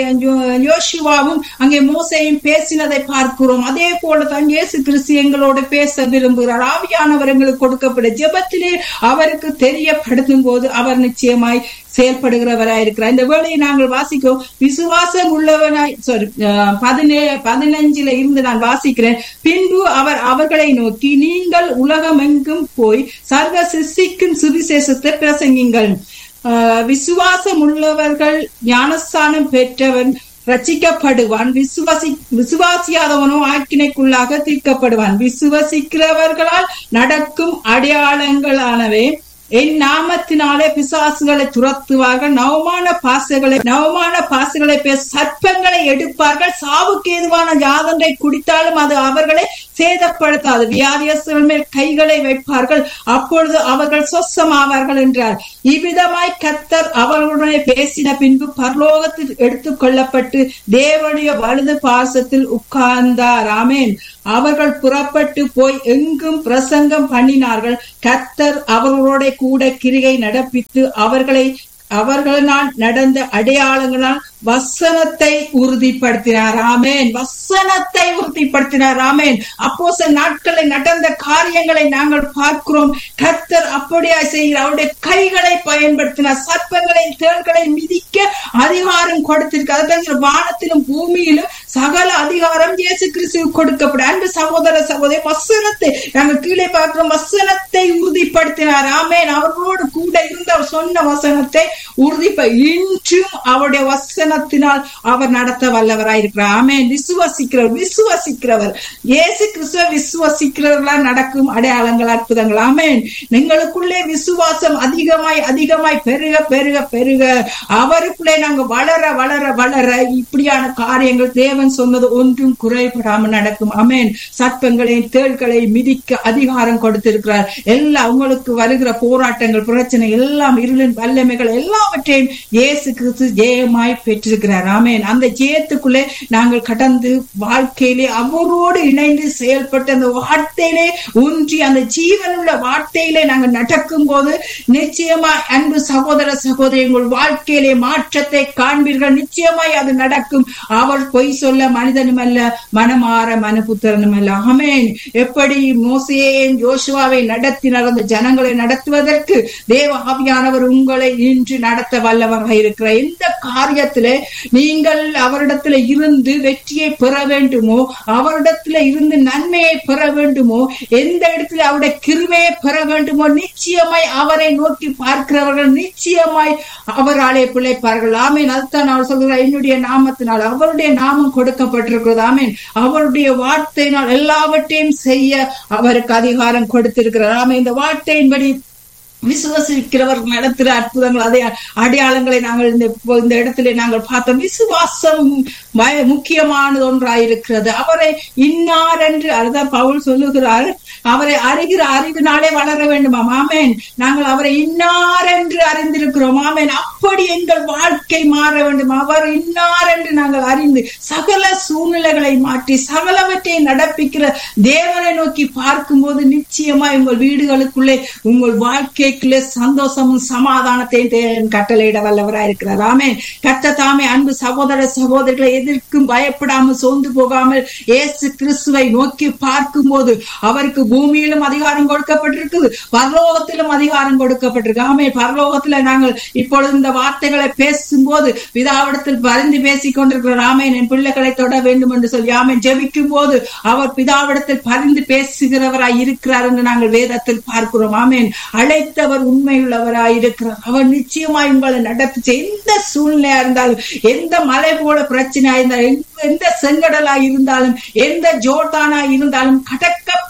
யோ- யோசுவாவும் அங்கே மோசையும் பேசினதை பார்க்கிறோம் அதே போல தான் இயேசு கிறிஸ்து எங்களோடு பேச விரும்புகிறார் ஆவியானவர் எங்களுக்கு கொடுக்கப்பட ஜெபத்திலே அவருக்கு தெரியப்படுத்தும் போது அவர் நிச்சயமாய் செயல்படுகிறவராய் இருக்கிறார் இந்த வேளையை நாங்கள் வாசிக்கிறோம் விசுவாசம் உள்ளவனாய் சாரி பதினே பதினஞ்சுல இருந்து நான் வாசிக்கிறேன் பின்பு அவர் அவர்களை நோக்கி நீங்கள் உலகமெங்கும் போய் சர்வ சிசிக்கும் சுவிசேஷத்தை பிரசங்கிங்கள் ஆஹ் விசுவாசம் உள்ளவர்கள் ஞானஸ்தானம் பெற்றவன் ரட்சிக்கப்படுவான் விசுவாசி விசுவாசியாதவனோ ஆக்கினைக்குள்ளாக தீர்க்கப்படுவான் விசுவசிக்கிறவர்களால் நடக்கும் அடையாளங்களானவே என் நாமத்தினாலே பிசாசுகளை துரத்துவார்கள் நவமான பாசைகளை நவமான பாசைகளை பேச சர்ப்பங்களை எடுப்பார்கள் சாவுக்கு ஏதுவான யாதொன்றை குடித்தாலும் அது அவர்களை சேதப்படுத்தாது வியாதியஸ்தர்கள் மேல் கைகளை வைப்பார்கள் அப்பொழுது அவர்கள் சொசமாவார்கள் என்றார் இவ்விதமாய் கத்தர் அவர்களுடனே பேசின பின்பு பரலோகத்தில் எடுத்துக் கொள்ளப்பட்டு தேவனுடைய வலது பாசத்தில் உட்கார்ந்தார் ஆமேன் அவர்கள் புறப்பட்டு போய் எங்கும் பிரசங்கம் பண்ணினார்கள் கத்தர் அவர்களோட கூட கிரியை நடப்பித்து அவர்களை அவர்களால் நடந்த அடையாளங்களால் வசனத்தை உறுதிப்படுத்தினார் ஆமேன் வசனத்தை உறுதிப்படுத்தினார் ஆமேன் அப்போ சில நாட்களில் நடந்த காரியங்களை நாங்கள் பார்க்கிறோம் கர்த்தர் அப்படியா செய்கிறார் அவருடைய கைகளை பயன்படுத்தினார் சர்ப்பங்களை தேள்களை மிதிக்க அதிகாரம் கொடுத்திருக்கார் அதான் வானத்திலும் பூமியிலும் சகல அதிகாரம் இயேசு கிறிஸ்து கொடுக்கப்படும் அன்பு சகோதர சகோதரி வசனத்தை நாங்கள் கீழே பார்க்கிறோம் வசனத்தை உறுதிப்படுத்தினார் ஆமேன் அவர்களோடு கூட இருந்த அவர் சொன்ன வசனத்தை உறுதிப்ப இன்றும் அவருடைய வசனத்தினால் அவர் நடத்த வல்லவராயிருக்கிறார் ஆமேன் விசுவசிக்கிறவர் விசுவசிக்கிறவர் இயேசு கிறிஸ்துவ விசுவசிக்கிறவர்களால் நடக்கும் அடையாளங்கள் அற்புதங்கள் ஆமேன் எங்களுக்குள்ளே விசுவாசம் அதிகமாய் அதிகமாய் பெருக பெருக பெருக அவருக்குள்ளே நாங்க வளர வளர வளர இப்படியான காரியங்கள் தேவன் சொன்னது ஒன்றும் குறைபடாமல் நடக்கும் அமேன் சர்ப்பங்களையும் தேள்களை மிதிக்க அதிகாரம் கொடுத்திருக்கிறார் எல்லா உங்களுக்கு வருகிற போராட்டங்கள் பிரச்சனை எல்லாம் இருளின் வல்லமைகள் எல்லாவற்றையும் இயேசு கிறிஸ்து ஜெயமாய் பெற்றிருக்கிறார் ஆமேன் அந்த ஜெயத்துக்குள்ளே நாங்கள் கடந்து வாழ்க்கையிலே அவரோடு இணைந்து செயல்பட்ட அந்த வார்த்தையிலே ஊன்றி அந்த ஜீவனுள்ள வார்த்தையிலே நாங்கள் நடக்கும் போது நிச்சயமா அன்பு சகோதர சகோதரி உங்கள் வாழ்க்கையிலே மாற்றத்தை காண்பீர்கள் நிச்சயமாய் அது நடக்கும் அவர் பொய் சொல்ல மனிதனும் அல்ல மனமாற மனபுத்திரனும் அல்ல ஆமேன் எப்படி மோசையையும் யோசுவாவை நடத்தினார் அந்த ஜனங்களை நடத்துவதற்கு தேவ ஆவியானவர் உங்களை இன்று நடத்த வல்லவராக இருக்கிற எந்த காரியத்திலே நீங்கள் அவரிடத்துல இருந்து வெற்றியை பெற வேண்டுமோ அவரிடத்துல இருந்து நன்மையை பெற வேண்டுமோ எந்த இடத்துல அவருடைய கிருமையை பெற வேண்டுமோ நிச்சயமாய் அவரை நோக்கி பார்க்கிறவர்கள் நிச்சயமாய் அவராலே பிழைப்பார்கள் ஆமேன் அதுதான் அவர் சொல்கிறார் என்னுடைய நாமத்தினால் அவருடைய நாமம் கொடுக்கப்பட்டிருக்கிறது ஆமேன் அவருடைய வார்த்தையினால் எல்லாவற்றையும் செய்ய அவருக்கு அதிகாரம் கொடுத்திருக்கிறார் ஆமேன் இந்த வார்த்தையின்படி விசுவசிக்கிறவர் நடத்துகிற அற்புதங்கள் அதே அடையாளங்களை நாங்கள் இந்த இந்த இடத்துல நாங்கள் பார்த்தோம் விசுவாசம் மய- முக்கியமானது ஒன்றாயிருக்கிறது அவரை இன்னார் என்று அதுதான் பவுல் சொல்லுகிறார் அவரை அறிகிற அறிவினாலே வளர வேண்டுமா ஆமேன் நாங்கள் அவரை இன்னார் என்று அறிந்திருக்கிறோம் ஆமேன் அப்படி எங்கள் வாழ்க்கை மாற வேண்டும் அவர் இன்னார் என்று நாங்கள் அறிந்து சகல சூழ்நிலைகளை மாற்றி சகலவற்றை நடப்பிக்கிற தேவனை நோக்கி பார்க்கும்போது நிச்சயமா உங்கள் வீடுகளுக்குள்ளே உங்கள் வாழ்க்கைக்குள்ளே சந்தோஷமும் சமாதானத்தையும் தேவன் கட்டளையிட வல்லவராய் இருக்கிறார் ஆமே கத்த தாமே அன்பு சகோதர சகோதரிகளை எதற்கும் பயப்படாமல் சோர்ந்து போகாமல் இயேசு கிறிஸ்துவை நோக்கி பார்க்கும்போது அவருக்கு பூமியிலும் அதிகாரம் கொடுக்கப்பட்டிருக்குது பரலோகத்திலும் அதிகாரம் கொடுக்கப்பட்டிருக்கு ஆமே பரலோகத்துல நாங்கள் இப்பொழுது இந்த வார்த்தைகளை பேசும்போது பிதாவிடத்தில் பரிந்து பேசிக் கொண்டிருக்கிற ஆமேன் என் பிள்ளைகளை தொட வேண்டும் என்று சொல்லி ஆமேன் ஜெபிக்கும் போது அவர் பிதாவிடத்தில் பரிந்து பேசுகிறவராய் இருக்கிறார் என்று நாங்கள் வேதத்தில் பார்க்கிறோம் ஆமேன் அழைத்தவர் உண்மையுள்ளவராய் இருக்கிறார் அவர் நிச்சயமாய் உங்களை நடத்தி எந்த சூழ்நிலையா இருந்தாலும் எந்த மலை போல பிரச்சனையா இருந்தாலும் எந்த- எந்த செங்கடலா இருந்தாலும் எந்த ஜோர்தானா இருந்தாலும் கடக்கப்பட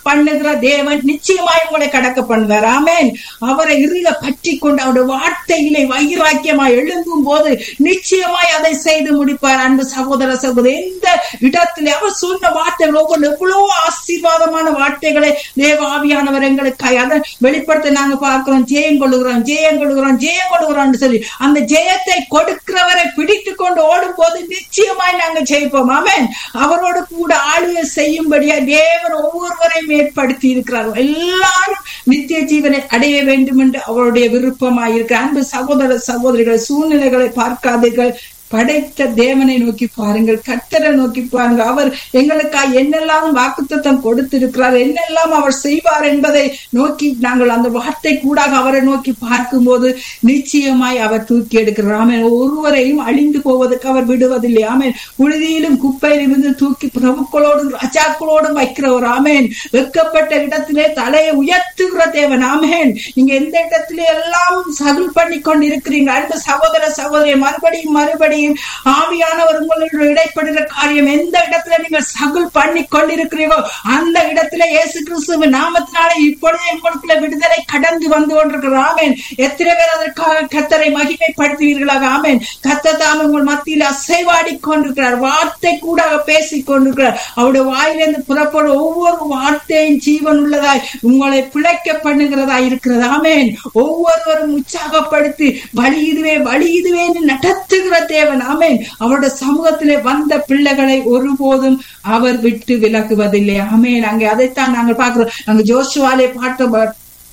பண்ணுகிற தேவன் நிச்சயமாய் உங்களை கடக்க பண்ணுவார் ஆமென் அவரை இறுக பற்றி கொண்டு அவருடைய வார்த்தையிலே வைராக்கியமாய் எழும்பும் போது நிச்சயமாய் அதை செய்து முடிப்பார் அன்பு சகோதர சகோதரி எந்த இடத்திலே அவர் சொன்ன வார்த்தைகள் ஒவ்வொன்று எவ்வளவு ஆசீர்வாதமான வார்த்தைகளை தேவாவியானவர் எங்களுக்கு அதை வெளிப்படுத்த நாங்க பார்க்கிறோம் ஜெயம் கொள்ளுகிறோம் ஜெயம் கொள்ளுகிறோம் ஜெயம் கொள்ளுகிறோம் சொல்லி அந்த ஜெயத்தை கொடுக்கிறவரை பிடித்து கொண்டு ஓடும் போது நிச்சயமாய் நாங்க ஜெயிப்போம் ஆமென் அவரோடு கூட ஆளுகை செய்யும்படியா தேவன் ஒவ்வொருவரையும் ஏற்படுத்தி இருக்கிறார் எல்லாரும் நித்திய ஜீவனை அடைய வேண்டும் என்று அவருடைய விருப்பமாய் இருக்கிற அன்பு சகோதர சகோதரிகள் சூழ்நிலைகளை பார்க்காதீர்கள் படைத்த தேவனை நோக்கி பாருங்கள் கத்தரை நோக்கி பாருங்கள் அவர் எங்களுக்காக என்னெல்லாம் வாக்குத்தத்தம் கொடுத்திருக்கிறார் என்னெல்லாம் அவர் செய்வார் என்பதை நோக்கி நாங்கள் அந்த வார்த்தை கூடாக அவரை நோக்கி பார்க்கும்போது நிச்சயமாய் அவர் தூக்கி எடுக்கிறார் ஆமென் ஒருவரையும் அழிந்து போவதற்கு அவர் விடுவதில்லை ஆமென் புழுதியிலும் குப்பையில் இருந்து தூக்கி பிரபுக்களோடும் ராஜாக்களோடும் வைக்கிறவர் ஆமென் வெக்கப்பட்ட இடத்திலே தலையை உயர்த்துகிற தேவன் ஆமென் நீங்க எந்த இடத்திலே எல்லாம் சகுல் பண்ணி கொண்டு இருக்கிறீங்க அன்பு சகோதர சகோதரி மறுபடியும் மறுபடியும் ஆவியானவர் உங்களோட இடைப்படுகிற காரியம் எந்த இடத்துல நீங்க சகுல் பண்ணி கொண்டிருக்கிறீர்களோ அந்த இடத்துல இயேசு கிறிஸ்துவ நாமத்தினால இப்பொழுது உங்களுக்குள்ள விடுதலை கடந்து வந்து கொண்டிருக்கிற ஆமேன் எத்தனை பேர் அதற்காக கத்தரை மகிமைப்படுத்துவீர்களாக ஆமேன் கத்த தாம் உங்கள் மத்தியில் அசைவாடி கொண்டிருக்கிறார் வார்த்தை கூட பேசிக் கொண்டிருக்கிறார் அவருடைய வாயிலிருந்து புறப்படும் ஒவ்வொரு வார்த்தையும் ஜீவன் உள்ளதாய் உங்களை பிழைக்க பண்ணுகிறதா இருக்கிறது ஆமேன் ஒவ்வொருவரும் உற்சாகப்படுத்தி வழி இதுவே வழி இதுவே நடத்துகிற தேவன் ஆமேன் அவருடைய சமூகத்திலே வந்த பிள்ளைகளை ஒருபோதும் அவர் விட்டு விலகுவதில்லை ஆமேன் அங்கே அதைத்தான் நாங்கள் பார்க்கிறோம் அங்க ஜோஷுவாலே பாட்டு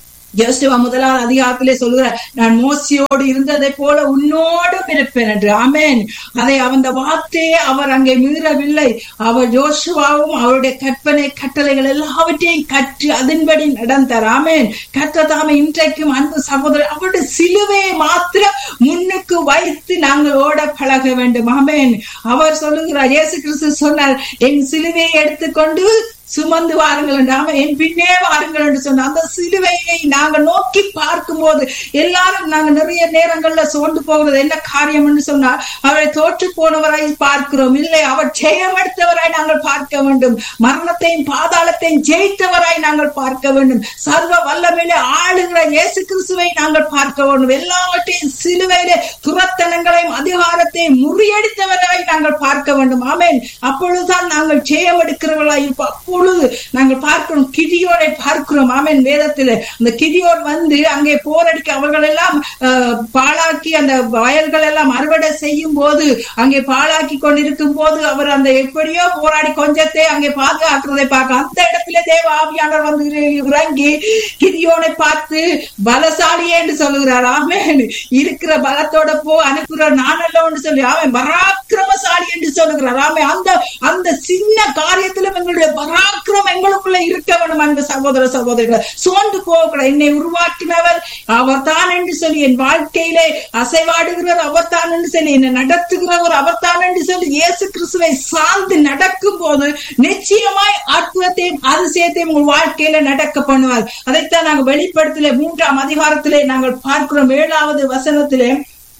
யோசுவா முதலாவது அதிகாரத்திலே சொல்லுகிறார் நான் மோசியோடு இருந்ததை போல உன்னோடும் இருப்பேன் என்று ஆமேன் அதை அந்த வார்த்தையே அவர் அங்கே மீறவில்லை அவர் ஜோஷுவாவும் அவருடைய கற்பனை கட்டளைகள் எல்லாவற்றையும் கற்று அதன்படி நடந்தார் ஆமேன் கற்ற தாம இன்றைக்கும் அன்பு சகோதரர் அவருடைய சிலுவையை மாத்திரம் முன்னுக்கு வைத்து நாங்கள் ஓட பழக வேண்டும் ஆமேன் அவர் சொல்லுகிறார் இயேசு கிறிஸ்து சொன்னார் என் சிலுவையை எடுத்துக்கொண்டு சுமந்து வாருங்கள் என்று அவன் என் பின்னே வாருங்கள் என்று சொன்ன அந்த சிலுவையை நாங்க நோக்கி பார்க்கும் போது எல்லாரும் நாங்க நிறைய நேரங்கள்ல சோர்ந்து போகிறது என்ன காரியம் என்று சொன்னால் அவரை தோற்று போனவராய் பார்க்கிறோம் இல்லை அவர் ஜெயமெடுத்தவராய் நாங்கள் பார்க்க வேண்டும் மரணத்தையும் பாதாளத்தையும் ஜெயித்தவராய் நாங்கள் பார்க்க வேண்டும் சர்வ வல்லமையிலே ஆளுகிற இயேசு கிறிஸ்துவை நாங்கள் பார்க்க வேண்டும் எல்லாவற்றையும் சிலுவையிலே துரத்தனங்களையும் அதிகாரத்தையும் முறியடித்தவராய் நாங்கள் பார்க்க வேண்டும் ஆமேன் அப்பொழுதுதான் நாங்கள் ஜெயம் எடுக்கிறவர்களாய் இருப்போம் அப்பொழுது நாங்கள் பார்க்கிறோம் கிதியோரை பார்க்கிறோம் ஆமேன் வேதத்தில் அந்த கிதியோர் வந்து அங்கே போரடிக்க அவர்கள் எல்லாம் பாழாக்கி அந்த வயல்கள் எல்லாம் அறுவடை செய்யும் போது அங்கே பாழாக்கி கொண்டிருக்கும் போது அவர் அந்த எப்படியோ போராடி கொஞ்சத்தை அங்கே பாதுகாக்கிறதை பார்க்க அந்த இடத்துல தேவ ஆவியானவர் வந்து இறங்கி கிதியோனை பார்த்து பலசாலியே என்று சொல்லுகிறார் ஆமேன் இருக்கிற பலத்தோட போ அனுப்புகிற நானல்லோன்னு சொல்லி ஆமேன் பராக்கிரமசாலி என்று சொல்லுகிறார் ஆமே அந்த அந்த சின்ன காரியத்திலும் எங்களுடைய பராக்கிரம் எங்களுக்குள்ள இருக்க வேண்டும் அன்பு சகோதர சகோதரிகள் சோர்ந்து போகக்கூடாது என்னை உருவாக்கினவர் அவர் தான் என்று சொல்லி என் வாழ்க்கையிலே அசைவாடுகிறவர் அவர் தான் என்று சொல்லி என்னை நடத்துகிறவர் அவர் தான் என்று சொல்லி இயேசு கிறிஸ்துவை சார்ந்து நடக்கும் போது நிச்சயமாய் அற்புதத்தையும் அதிசயத்தையும் உங்கள் வாழ்க்கையில நடக்க பண்ணுவார் அதைத்தான் நாங்கள் வெளிப்படுத்திலே மூன்றாம் அதிகாரத்திலே நாங்கள் பார்க்கிறோம் ஏழாவது வசனத்திலே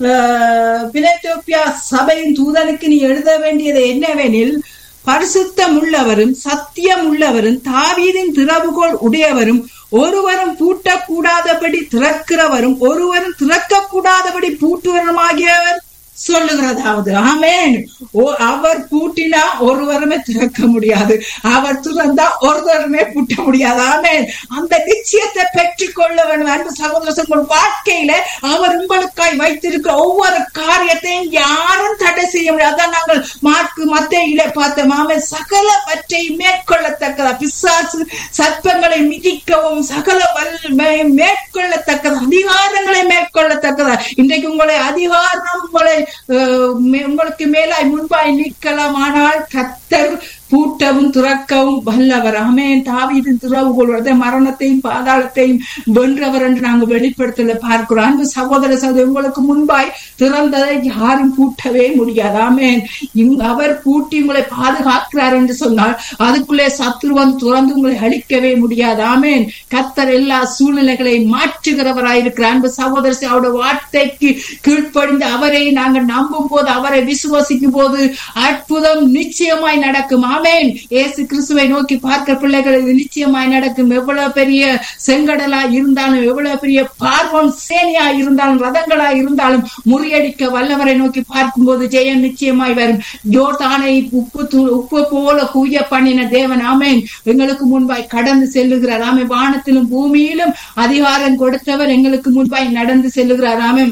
பிலேத்தோப்பியா சபையின் தூதனுக்கு நீ எழுத வேண்டியது என்னவெனில் பரிசுத்தம் உள்ளவரும் சத்தியம் உள்ளவரும் தாவீதின் திறவுகோள் உடையவரும் ஒருவரும் பூட்டக்கூடாதபடி திறக்கிறவரும் ஒருவரும் திறக்கக்கூடாதபடி பூட்டுவருமாகியவர் சொல்லுகிறதாவது ஆமேன் ஓ அவர் பூட்டினா ஒருவருமே திறக்க முடியாது அவர் திறந்தா ஒருவருமே பூட்ட முடியாது ஆமேன் அந்த நிச்சயத்தை பெற்றுக் கொள்ள வேண்டும் அன்பு சகோதர உங்கள் வாழ்க்கையில அவர் உங்களுக்காய் வைத்திருக்கிற ஒவ்வொரு காரியத்தையும் யாரும் தடை செய்ய முடியாது அதான் நாங்கள் மார்க்கு மத்தியில பார்த்தோம் ஆமேன் சகலவற்றை மேற்கொள்ளத்தக்கதா பிசாசு சர்ப்பங்களை மிதிக்கவும் சகல வல் மேற்கொள்ளத்தக்கதா அதிகாரங்களை மேற்கொள்ளத்தக்கதா இன்றைக்கு உங்களை அதிகாரம் உங்களை உங்களுக்கு மேலாய் முன்பாய் நிற்கலாம் ஆனால் கத்தர் பூட்டவும் துறக்கவும் வல்லவர் ஆமேன் தாவீதின் துறவுகொள்வதை மரணத்தையும் பாதாளத்தையும் வென்றவர் என்று நாங்கள் வெளிப்படுத்தல பார்க்கிறோம் அன்பு சகோதர சகோதரி உங்களுக்கு முன்பாய் திறந்ததை யாரும் பூட்டவே முடியாது ஆமேன் அவர் பூட்டி உங்களை பாதுகாக்கிறார் என்று சொன்னால் அதுக்குள்ளே சத்ருவன் துறந்து உங்களை அழிக்கவே முடியாது ஆமேன் கத்தர் எல்லா சூழ்நிலைகளையும் மாற்றுகிறவராயிருக்கிறார் அன்பு சகோதரி அவருடைய வார்த்தைக்கு கீழ்ப்படிந்து அவரை நாங்கள் நம்பும் போது அவரை விசுவசிக்கும் போது அற்புதம் நிச்சயமாய் நடக்கும் ஆமேன் இயேசு கிறிஸ்துவை நோக்கி பார்க்கிற பிள்ளைகள் இது நிச்சயமாய் நடக்கும் எவ்வளவு பெரிய செங்கடலா இருந்தாலும் எவ்வளவு பெரிய பார்வம் சேனையா இருந்தாலும் ரதங்களா இருந்தாலும் முறியடிக்க வல்லவரை நோக்கி பார்க்கும்போது ஜெயம் நிச்சயமாய் வரும் ஜோர்தானை உப்பு தூ- உப்பு போல குவிய பண்ணின தேவன் ஆமேன் எங்களுக்கு முன்பாய் கடந்து செல்லுகிறார் ஆமே வானத்திலும் பூமியிலும் அதிகாரம் கொடுத்தவர் எங்களுக்கு முன்பாய் நடந்து செல்லுகிறார் ஆமென்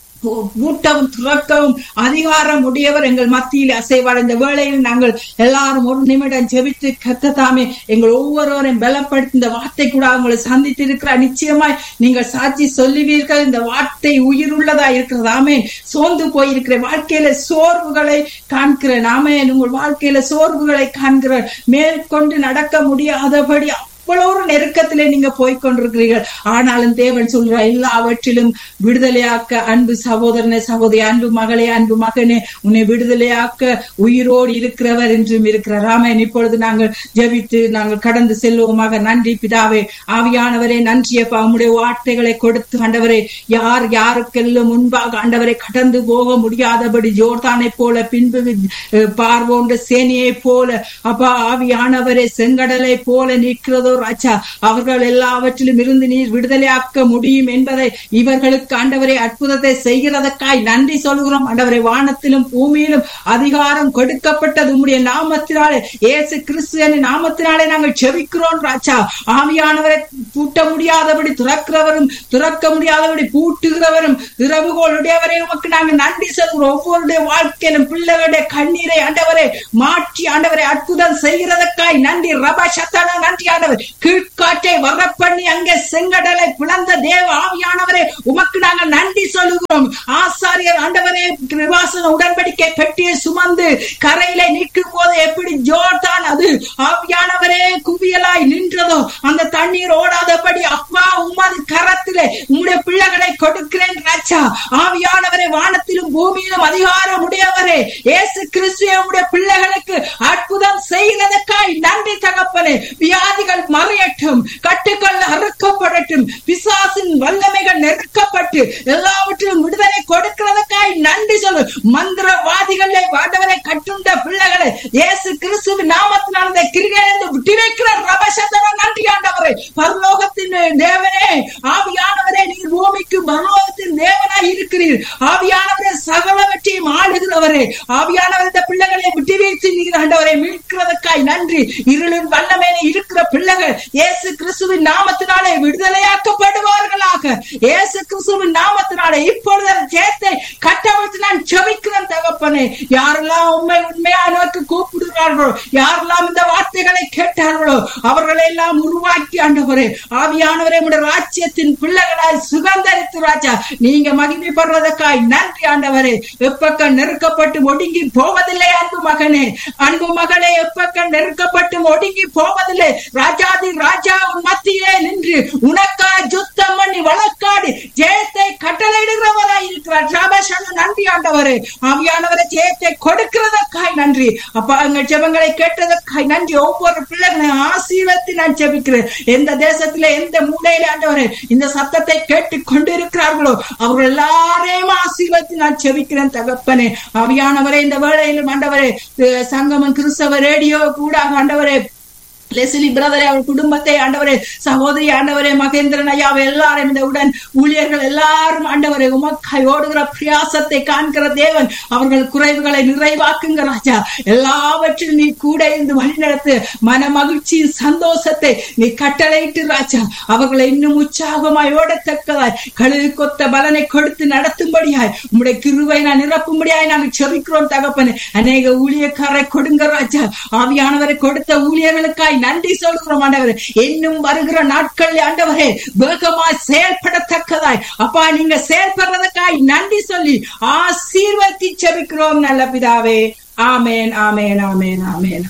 கூட்டவும் துறக்கவும் அதிகாரம் உடையவர் எங்கள் மத்தியில் அசைவார் இந்த வேளையில் நாங்கள் எல்லாரும் ஒரு நிமிடம் ஜெபித்து கத்ததாமே எங்கள் ஒவ்வொருவரையும் பலப்படுத்தி இந்த வார்த்தை கூட உங்களை சந்தித்து இருக்கிறார் நிச்சயமாய் நீங்கள் சாட்சி சொல்லுவீர்கள் இந்த வார்த்தை உயிருள்ளதா இருக்கிறது ஆமே சோர்ந்து போயிருக்கிற வாழ்க்கையில சோர்வுகளை காண்கிற நாமே உங்கள் வாழ்க்கையில சோர்வுகளை காண்கிற மேற்கொண்டு நடக்க முடியாதபடி அவ்வளவு ஒரு நெருக்கத்திலே நீங்க போய் கொண்டிருக்கிறீர்கள் ஆனாலும் தேவன் சொல்ற எல்லாவற்றிலும் விடுதலையாக்க அன்பு சகோதரனே சகோதரி அன்பு மகளே அன்பு மகனே உன்னை விடுதலையாக்க உயிரோடு இருக்கிறவர் என்றும் இருக்கிறார் ராமன் இப்பொழுது நாங்கள் ஜெபித்து நாங்கள் கடந்து செல்வோமாக நன்றி பிதாவே ஆவியானவரே நன்றியப்பா உம்முடைய வார்த்தைகளை கொடுத்து ஆண்டவரே யார் யாருக்கெல்லாம் முன்பாக ஆண்டவரை கடந்து போக முடியாதபடி ஜோர்தானை போல பின்பு அஹ், பார்வோன்ற சேனையை போல அப்பா ஆவியானவரே செங்கடலை போல நிற்கிறதோ ராஜா அவர்கள் எல்லாவற்றிலும் இருந்து நீர் விடுதலையாக்க முடியும் என்பதை இவர்களுக்கு ஆண்டவரை அற்புதத்தை செய்கிறதற்காய் நன்றி சொல்கிறோம் ஆண்டவரை வானத்திலும் பூமியிலும் அதிகாரம் கொடுக்கப்பட்டது உம்முடைய நாமத்தினாலே இயேசு கிறிஸ்துவின் நாமத்தினாலே நாங்கள் செபிக்கிறோம் ராஜா ஆவியானவரை பூட்ட முடியாதபடி துறக்கிறவரும் துறக்க முடியாதபடி பூட்டுகிறவரும் திறவுகோளுடையவரை உமக்கு நாங்கள் நன்றி சொல்கிறோம் ஒவ்வொருடைய வாழ்க்கையிலும் பிள்ளைகளுடைய கண்ணீரை ஆண்டவரை மாற்றி ஆண்டவரை அற்புதம் செய்கிறதற்காய் நன்றி ரப சத்தன நன்றி ஆண்டவர் கீழ்காற்றை வர பண்ணி அங்கே செங்கடலை பிளந்த தேவ ஆவியானவரே உமக்கு நாங்கள் நன்றி சொல்லுகிறோம் ஆசாரியர் ஆண்டவரே கிருபாசன உடன்படிக்கை பெட்டியை சுமந்து கரையில நிற்கும் போது எப்படி ஜோர்தான் அது ஆவியானவரே குவியலாய் நின்றதோ அந்த தண்ணீர் ஓடாதபடி அப்பா உமது கரத்திலே உம்முடைய பிள்ளைகளை கொடுக்கிறேன் ராஜா ஆவியானவரே வானத்திலும் பூமியிலும் அதிகாரம் உடையவரே இயேசு கிறிஸ்துவே உம்முடைய பிள்ளைகளுக்கு அற்புதம் செய்கிறதற்காய் நன்றி தகப்பனே வியாதிகள் மறையட்டும் கட்டுக்கள் அறுக்கப்படட்டும் பிசாசின் வல்லமைகள் நெருக்கப்பட்டு எல்லாவற்றிலும் விடுதலை கொடுக்கிறதற்காய் நன்றி சொல்லு மந்திரவாதிகளை ஆண்டவரை கட்டுண்ட பிள்ளைகளை இயேசு கிறிஸ்துவின் நாமத்தினால் அந்த கிரிகையிலிருந்து விட்டு வைக்கிற ரபசத்தன நன்றி ஆண்டவரே பரலோகத்தின் தேவனே ஆவியானவரே நீர் பூமிக்கு பரலோகத்தின் தேவனாய் இருக்கிறீர் ஆவியானவரே சகலவற்றையும் ஆளுகிறவரே ஆவியானவர் இந்த பிள்ளைகளை விட்டு வைத்து நீர் ஆண்டவரை மீட்கிறதற்காய் நன்றி இருளின் வல்லமையில இருக்கிற பிள்ளைகள் இயேசு கிறிஸ்துவின் நாமத்தினாலே விடுதலையாக்கப்படுவார்களாக இயேசு கிறிஸ்துவின் நாமத்தினாலே இப்பொழுது அந்த ஜெயத்தை கட்டவிழ்த்து நான் செபிக்கிறேன் தகப்பனே யாரெல்லாம் உண்மை உண்மையா நோக்கி கூப்பிடுகிறார்களோ யாரெல்லாம் இந்த வார்த்தைகளை கேட்டார்களோ அவர்களை எல்லாம் உருவாக்கி ஆண்டவரே ஆவியானவரே உடைய ராஜ்யத்தின் பிள்ளைகளாய் சுகந்தரித்து ராஜா நீங்க மகிமைப்படுறதற்காய் நன்றி ஆண்டவரே எப்பக்க நெருக்கப்பட்டு ஒடுங்கி போவதில்லை அன்பு மகனே அன்பு மகளே எப்பக்க நெருக்கப்பட்டு ஒடுங்கி போவதில்லை ராஜாதி ராஜா உன் மத்தியிலே நின்று உனக்கா யுத்தம் பண்ணி வழக்காடி ஜெயத்தை கட்டளையிடுகிறவராய் இருக்கிறார் ராமசன நன்றி ஆண்டவரே ஆவியானவரை ஜெயத்தை கொடுக்கிறதற்காய் நன்றி அப்பா எங்கள் ஜெபங்களை கேட்டதற்காய் நன்றி ஒவ்வொரு பிள்ளைகளையும் ஆசீர்வத்தி நான் ஜெபிக்கிறேன் எந்த தேசத்திலே எந்த மூலையில ஆண்டவரே இந்த சத்தத்தை கேட்டுக் கொண்டிருக்கிறார்களோ அவர்கள் எல்லாரையும் ஆசீர்வத்தி நான் ஜெபிக்கிறேன் தகப்பனே ஆவியானவரே இந்த வேளையிலும் ஆண்டவரே அஹ் சங்கமம் கிறிஸ்தவ ரேடியோ கூட ஆண்டவரே லெஸ்லி பிரதரே அவர் குடும்பத்தை ஆண்டவரே சகோதரி ஆண்டவரே மகேந்திரன் ஐயாவை எல்லாரும் இந்த உடன் ஊழியர்கள் எல்லாரும் ஆண்டவரே உமக்காய் ஓடுகிற பிரயாசத்தை காண்கிற தேவன் அவர்கள் குறைவுகளை நிறைவாக்குங்க ராஜா எல்லாவற்றிலும் நீ கூட இருந்து வழிநடத்து மன மகிழ்ச்சி சந்தோஷத்தை நீ கட்டளையிட்டு ராஜா அவர்களை இன்னும் உற்சாகமாய் ஓடத்தக்கதாய் கழுகு கொத்த பலனை கொடுத்து நடத்தும்படியாய் உம்முடைய கிருவை நான் நிரப்பும்படியாய் நாங்கள் செபிக்கிறோம் தகப்பனே அநேக ஊழியக்காரை கொடுங்க ராஜா ஆவியானவரை கொடுத்த ஊழியர்களுக்காய் நன்றி சொல்கிறோம் ஆண்டவரே இன்னும் வருகிற நாட்கள் ஆண்டவரே வேகமாய் செயல்படத்தக்கதாய் அப்பா நீங்க செயல்படுறதுக்காய் நன்றி சொல்லி ஆசீர்வதி செபிக்கிறோம் நல்ல பிதாவே ஆமேன் ஆமேன் ஆமேன் ஆமேன்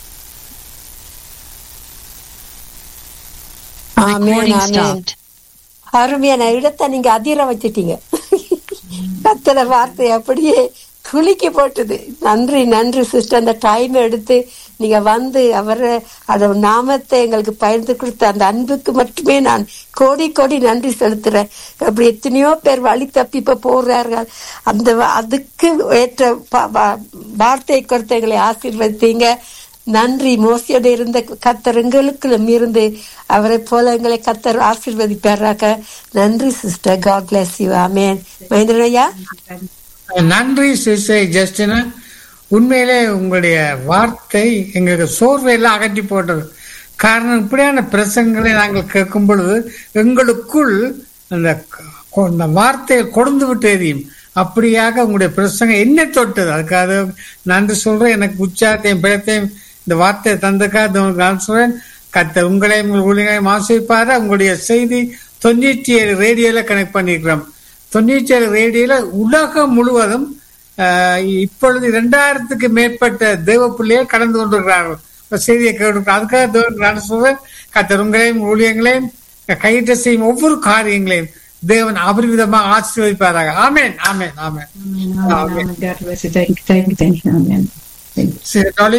ஆமென், Recording ஆமென். stopped. அருமையான இடத்தை நீங்க அதிர வச்சிட்டீங்க கத்தல வார்த்தை அப்படியே குலுக்கி போட்டது நன்றி நன்றி சிஸ்டர் அந்த டைம் எடுத்து நீங்க வந்து அவரை அந்த நாமத்தை எங்களுக்கு பகிர்ந்து கொடுத்த அந்த அன்புக்கு மட்டுமே நான் கோடி கோடி நன்றி செலுத்துறேன் அப்படி எத்தனையோ பேர் வழி தப்பி இப்ப போறார்கள் அந்த வ- அதுக்கு ஏற்ற ப- வ- வார்த்தை கொடுத்த எங்களை ஆசீர்வதித்தீங்க நன்றி மோசியோட இருந்த கத்தர் எங்களுக்கும் இருந்து அவரை போல எங்களை கத்தர் ஆசீர்வதிப்பாராக நன்றி sister God bless you amen மகேந்திரனையா நன்றி சிசை ஜஸ்டினா உண்மையிலே உங்களுடைய வார்த்தை எங்களுக்கு சோர்வையெல்லாம் அகற்றி போட்டது காரணம் இப்படியான பிரசங்களை நாங்கள் கேட்கும் பொழுது எங்களுக்குள் அந்த கொ- அந்த வார்த்தையை கொழுந்து விட்டு எரியும் அப்படியாக உங்களுடைய பிரசங்கம் என்ன தொட்டது அதுக்காக நன்றி சொல்றேன் எனக்கு உச்சாரத்தையும் பிழத்தையும் இந்த வார்த்தையை தந்தக்காக நான் சொல்றேன் கத்த உங்களையும் உங்கள் ஊழியர்களையும் ஆசிரிப்பார உங்களுடைய செய்தி தொண்ணூற்றி ஏழு ரேடியோல கனெக்ட் பண்ணிருக்கிறோம் தொண்ணூற்றி ஏழு ரேடியோல உலகம் முழுவதும் ஆஹ், இப்பொழுது இரண்டாயிரத்துக்கு மேற்பட்ட தேவ பிள்ளைகள் கடந்து கொண்டிருக்கிறார்கள் இப்ப செய்தியை கேட்டு அதுக்காக தேவன் நான் சொல்றேன் கத்தர் உங்களையும் ஊழியங்களையும் கையிட்ட செய்யும் ஒவ்வொரு காரியங்களையும் தேவன் அபரிவிதமாக ஆசீர்வதிப்பாராக amen amen amen Amen. God bless you. Thank you. Thank you. Thank you. Amen. Thank you. சரி டாலி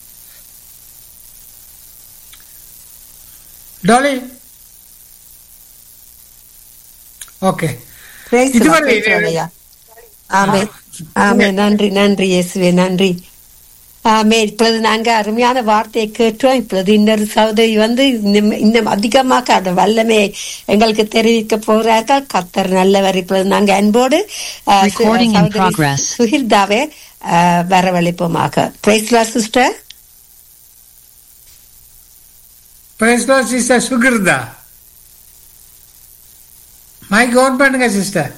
டாலி ஓகே Praise the Lord. இதுவரை Praise the Lord, ஐயா. ஆமென் ஆமென் நன்றி நன்றி இயேசுவே நன்றி ஆமென் இப்பொழுது நாங்க அருமையான வார்த்தையை கேட்டோம் இப்பொழுது இன்னொரு சகோதரி வந்து இன்னும் இன்னும் அதிகமாக அந்த வல்லமையை எங்களுக்கு தெரிவிக்க போகிறார்கள் கத்தர் நல்லவர் இப்பொழுது நாங்க அன்போடு ஆ, சு- Recording in சகோதரி progress. சுகிர்தாவை ஆ, வரவழைப்போமாக பிரைஸ்லா சிஸ்டர் பிரேஸ்லோ சிஸ்டர் சுகிர்தா மைக் ஆன் பண்ணுங்க sister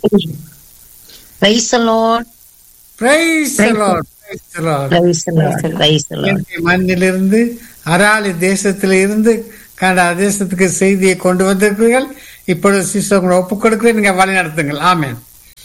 Praise the Lord. Praise Praise Lord praise Lord Praise the Lord. Praise the Lord. இயற்கை மண்ணிலிருந்து அராலி தேசத்தில இருந்து கனடா தேசத்துக்கு செய்தியை கொண்டு வந்திருக்கிறீர்கள் இப்பொழுது சிஸ்டர் உங்களை ஒப்புக் கொடுக்கிறேன் நீங்க வழி நடத்துங்கள் ஆமென்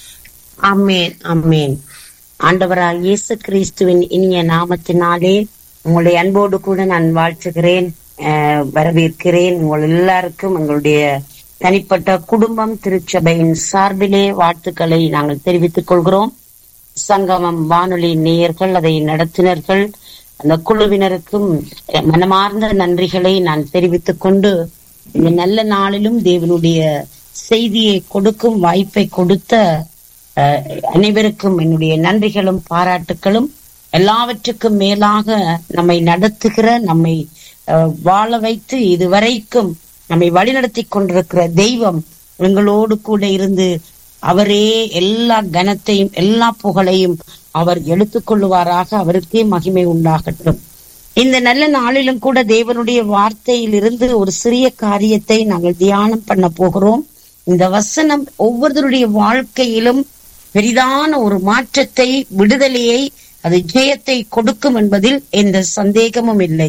ஆமென் ஆமென் ஆண்டவராக இயேசு கிறிஸ்துவின் இனிய நாமத்தினாலே உங்களுடைய அன்போடு கூட நான் வாழ்த்துகிறேன் அஹ், வரவேற்கிறேன் உங்கள் எல்லாருக்கும் எங்களுடைய தனிப்பட்ட குடும்பம் திருச்சபையின் சார்பிலே வாழ்த்துக்களை நாங்கள் தெரிவித்துக் கொள்கிறோம் சங்கமம் வானொலி நேயர்கள் அதை நடத்தினர்கள் அந்த குழுவினருக்கும் மனமார்ந்த நன்றிகளை நான் தெரிவித்துக் கொண்டு இந்த நல்ல நாளிலும் தேவனுடைய செய்தியை கொடுக்கும் வாய்ப்பை கொடுத்த அஹ், அனைவருக்கும் என்னுடைய நன்றிகளும் பாராட்டுகளும் எல்லாவற்றுக்கும் மேலாக நம்மை நடத்துகிற நம்மை அஹ், வாழ வைத்து இதுவரைக்கும் நம்மை வழிநடத்தி கொண்டிருக்கிற தெய்வம் எங்களோடு கூட இருந்து அவரே எல்லா கனத்தையும் எல்லா புகழையும் அவர் எடுத்துக்கொள்ளுவாராக அவருக்கே மகிமை உண்டாகட்டும் இந்த நல்ல நாளிலும் கூட தேவனுடைய வார்த்தையில் இருந்து ஒரு சிறிய காரியத்தை நாங்கள் தியானம் பண்ண போகிறோம் இந்த வசனம் ஒவ்வொருவருடைய வாழ்க்கையிலும் பெரிதான ஒரு மாற்றத்தை விடுதலையை அது ஜெயத்தை கொடுக்கும் என்பதில் எந்த சந்தேகமும் இல்லை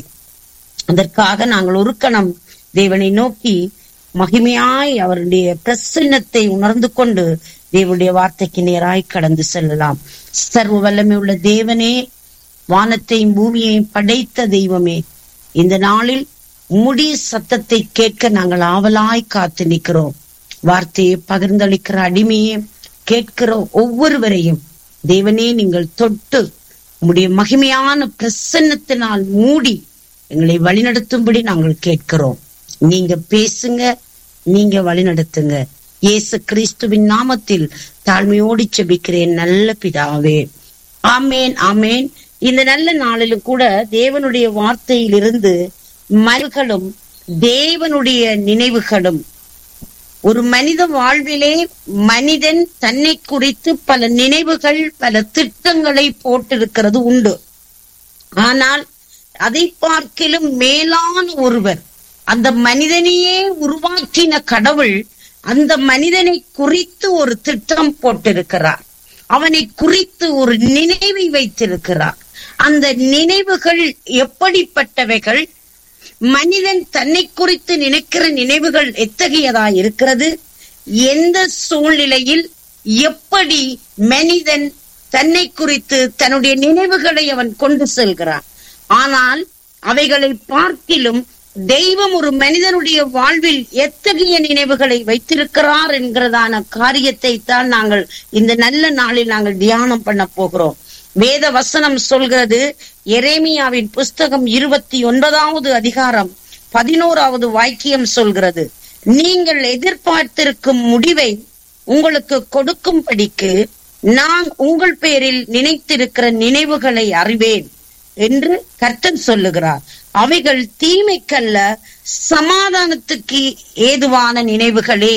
அதற்காக நாங்கள் ஒரு கணம் தேவனை நோக்கி மகிமையாய் அவருடைய பிரசன்னத்தை உணர்ந்து கொண்டு தேவனுடைய வார்த்தைக்கு நேராய் கடந்து செல்லலாம் சர்வ வல்லமை உள்ள தேவனே வானத்தையும் பூமியையும் படைத்த தெய்வமே இந்த நாளில் உம்முடைய சத்தத்தை கேட்க நாங்கள் ஆவலாய் காத்து நிற்கிறோம் வார்த்தையை பகிர்ந்தளிக்கிற அடிமையே கேட்கிற ஒவ்வொருவரையும் தேவனே நீங்கள் தொட்டு உம்முடைய மகிமையான பிரசன்னத்தினால் மூடி எங்களை வழிநடத்தும்படி நாங்கள் கேட்கிறோம் நீங்க பேசுங்க நீங்க வழிநடத்துங்க இயேசு கிறிஸ்துவின் நாமத்தில் தாழ்மையோடு செபிக்கிறேன் நல்ல பிதாவே ஆமேன் ஆமேன் இந்த நல்ல நாளிலும் கூட தேவனுடைய வார்த்தையிலிருந்து மல்களும் தேவனுடைய நினைவுகளும் ஒரு மனித வாழ்விலே மனிதன் தன்னை குறித்து பல நினைவுகள் பல திட்டங்களை போட்டிருக்கிறது உண்டு ஆனால் அதை பார்க்கிலும் மேலான ஒருவர் அந்த மனிதனையே உருவாக்கின கடவுள் அந்த மனிதனை குறித்து ஒரு திட்டம் போட்டிருக்கிறார் அவனை குறித்து ஒரு நினைவை வைத்திருக்கிறார் அந்த நினைவுகள் எப்படிப்பட்டவைகள் மனிதன் தன்னை குறித்து நினைக்கிற நினைவுகள் எத்தகையதா இருக்கிறது எந்த சூழ்நிலையில் எப்படி மனிதன் தன்னை குறித்து தன்னுடைய நினைவுகளை அவன் கொண்டு செல்கிறான் ஆனால் அவைகளை பார்க்கிலும் தெய்வம் ஒரு மனிதனுடைய வாழ்வில் எத்தகைய நினைவுகளை வைத்திருக்கிறார் என்கிறதான காரியத்தை தான் நாங்கள் இந்த நல்ல நாளில் நாங்கள் தியானம் பண்ண போகிறோம் வேத வசனம் சொல்கிறது எரேமியாவின் புஸ்தகம் இருபத்தி ஒன்பதாவது அதிகாரம் பதினோராவது வாக்கியம் சொல்கிறது நீங்கள் எதிர்பார்த்திருக்கும் முடிவை உங்களுக்கு கொடுக்கும்படிக்கு நான் உங்கள் பேரில் நினைத்திருக்கிற நினைவுகளை அறிவேன் என்று கர்த்தர் சொல்லுகிறார் அவைகள் தீமைக்கல்ல சமாதானத்துக்கு ஏதுவான நினைவுகளே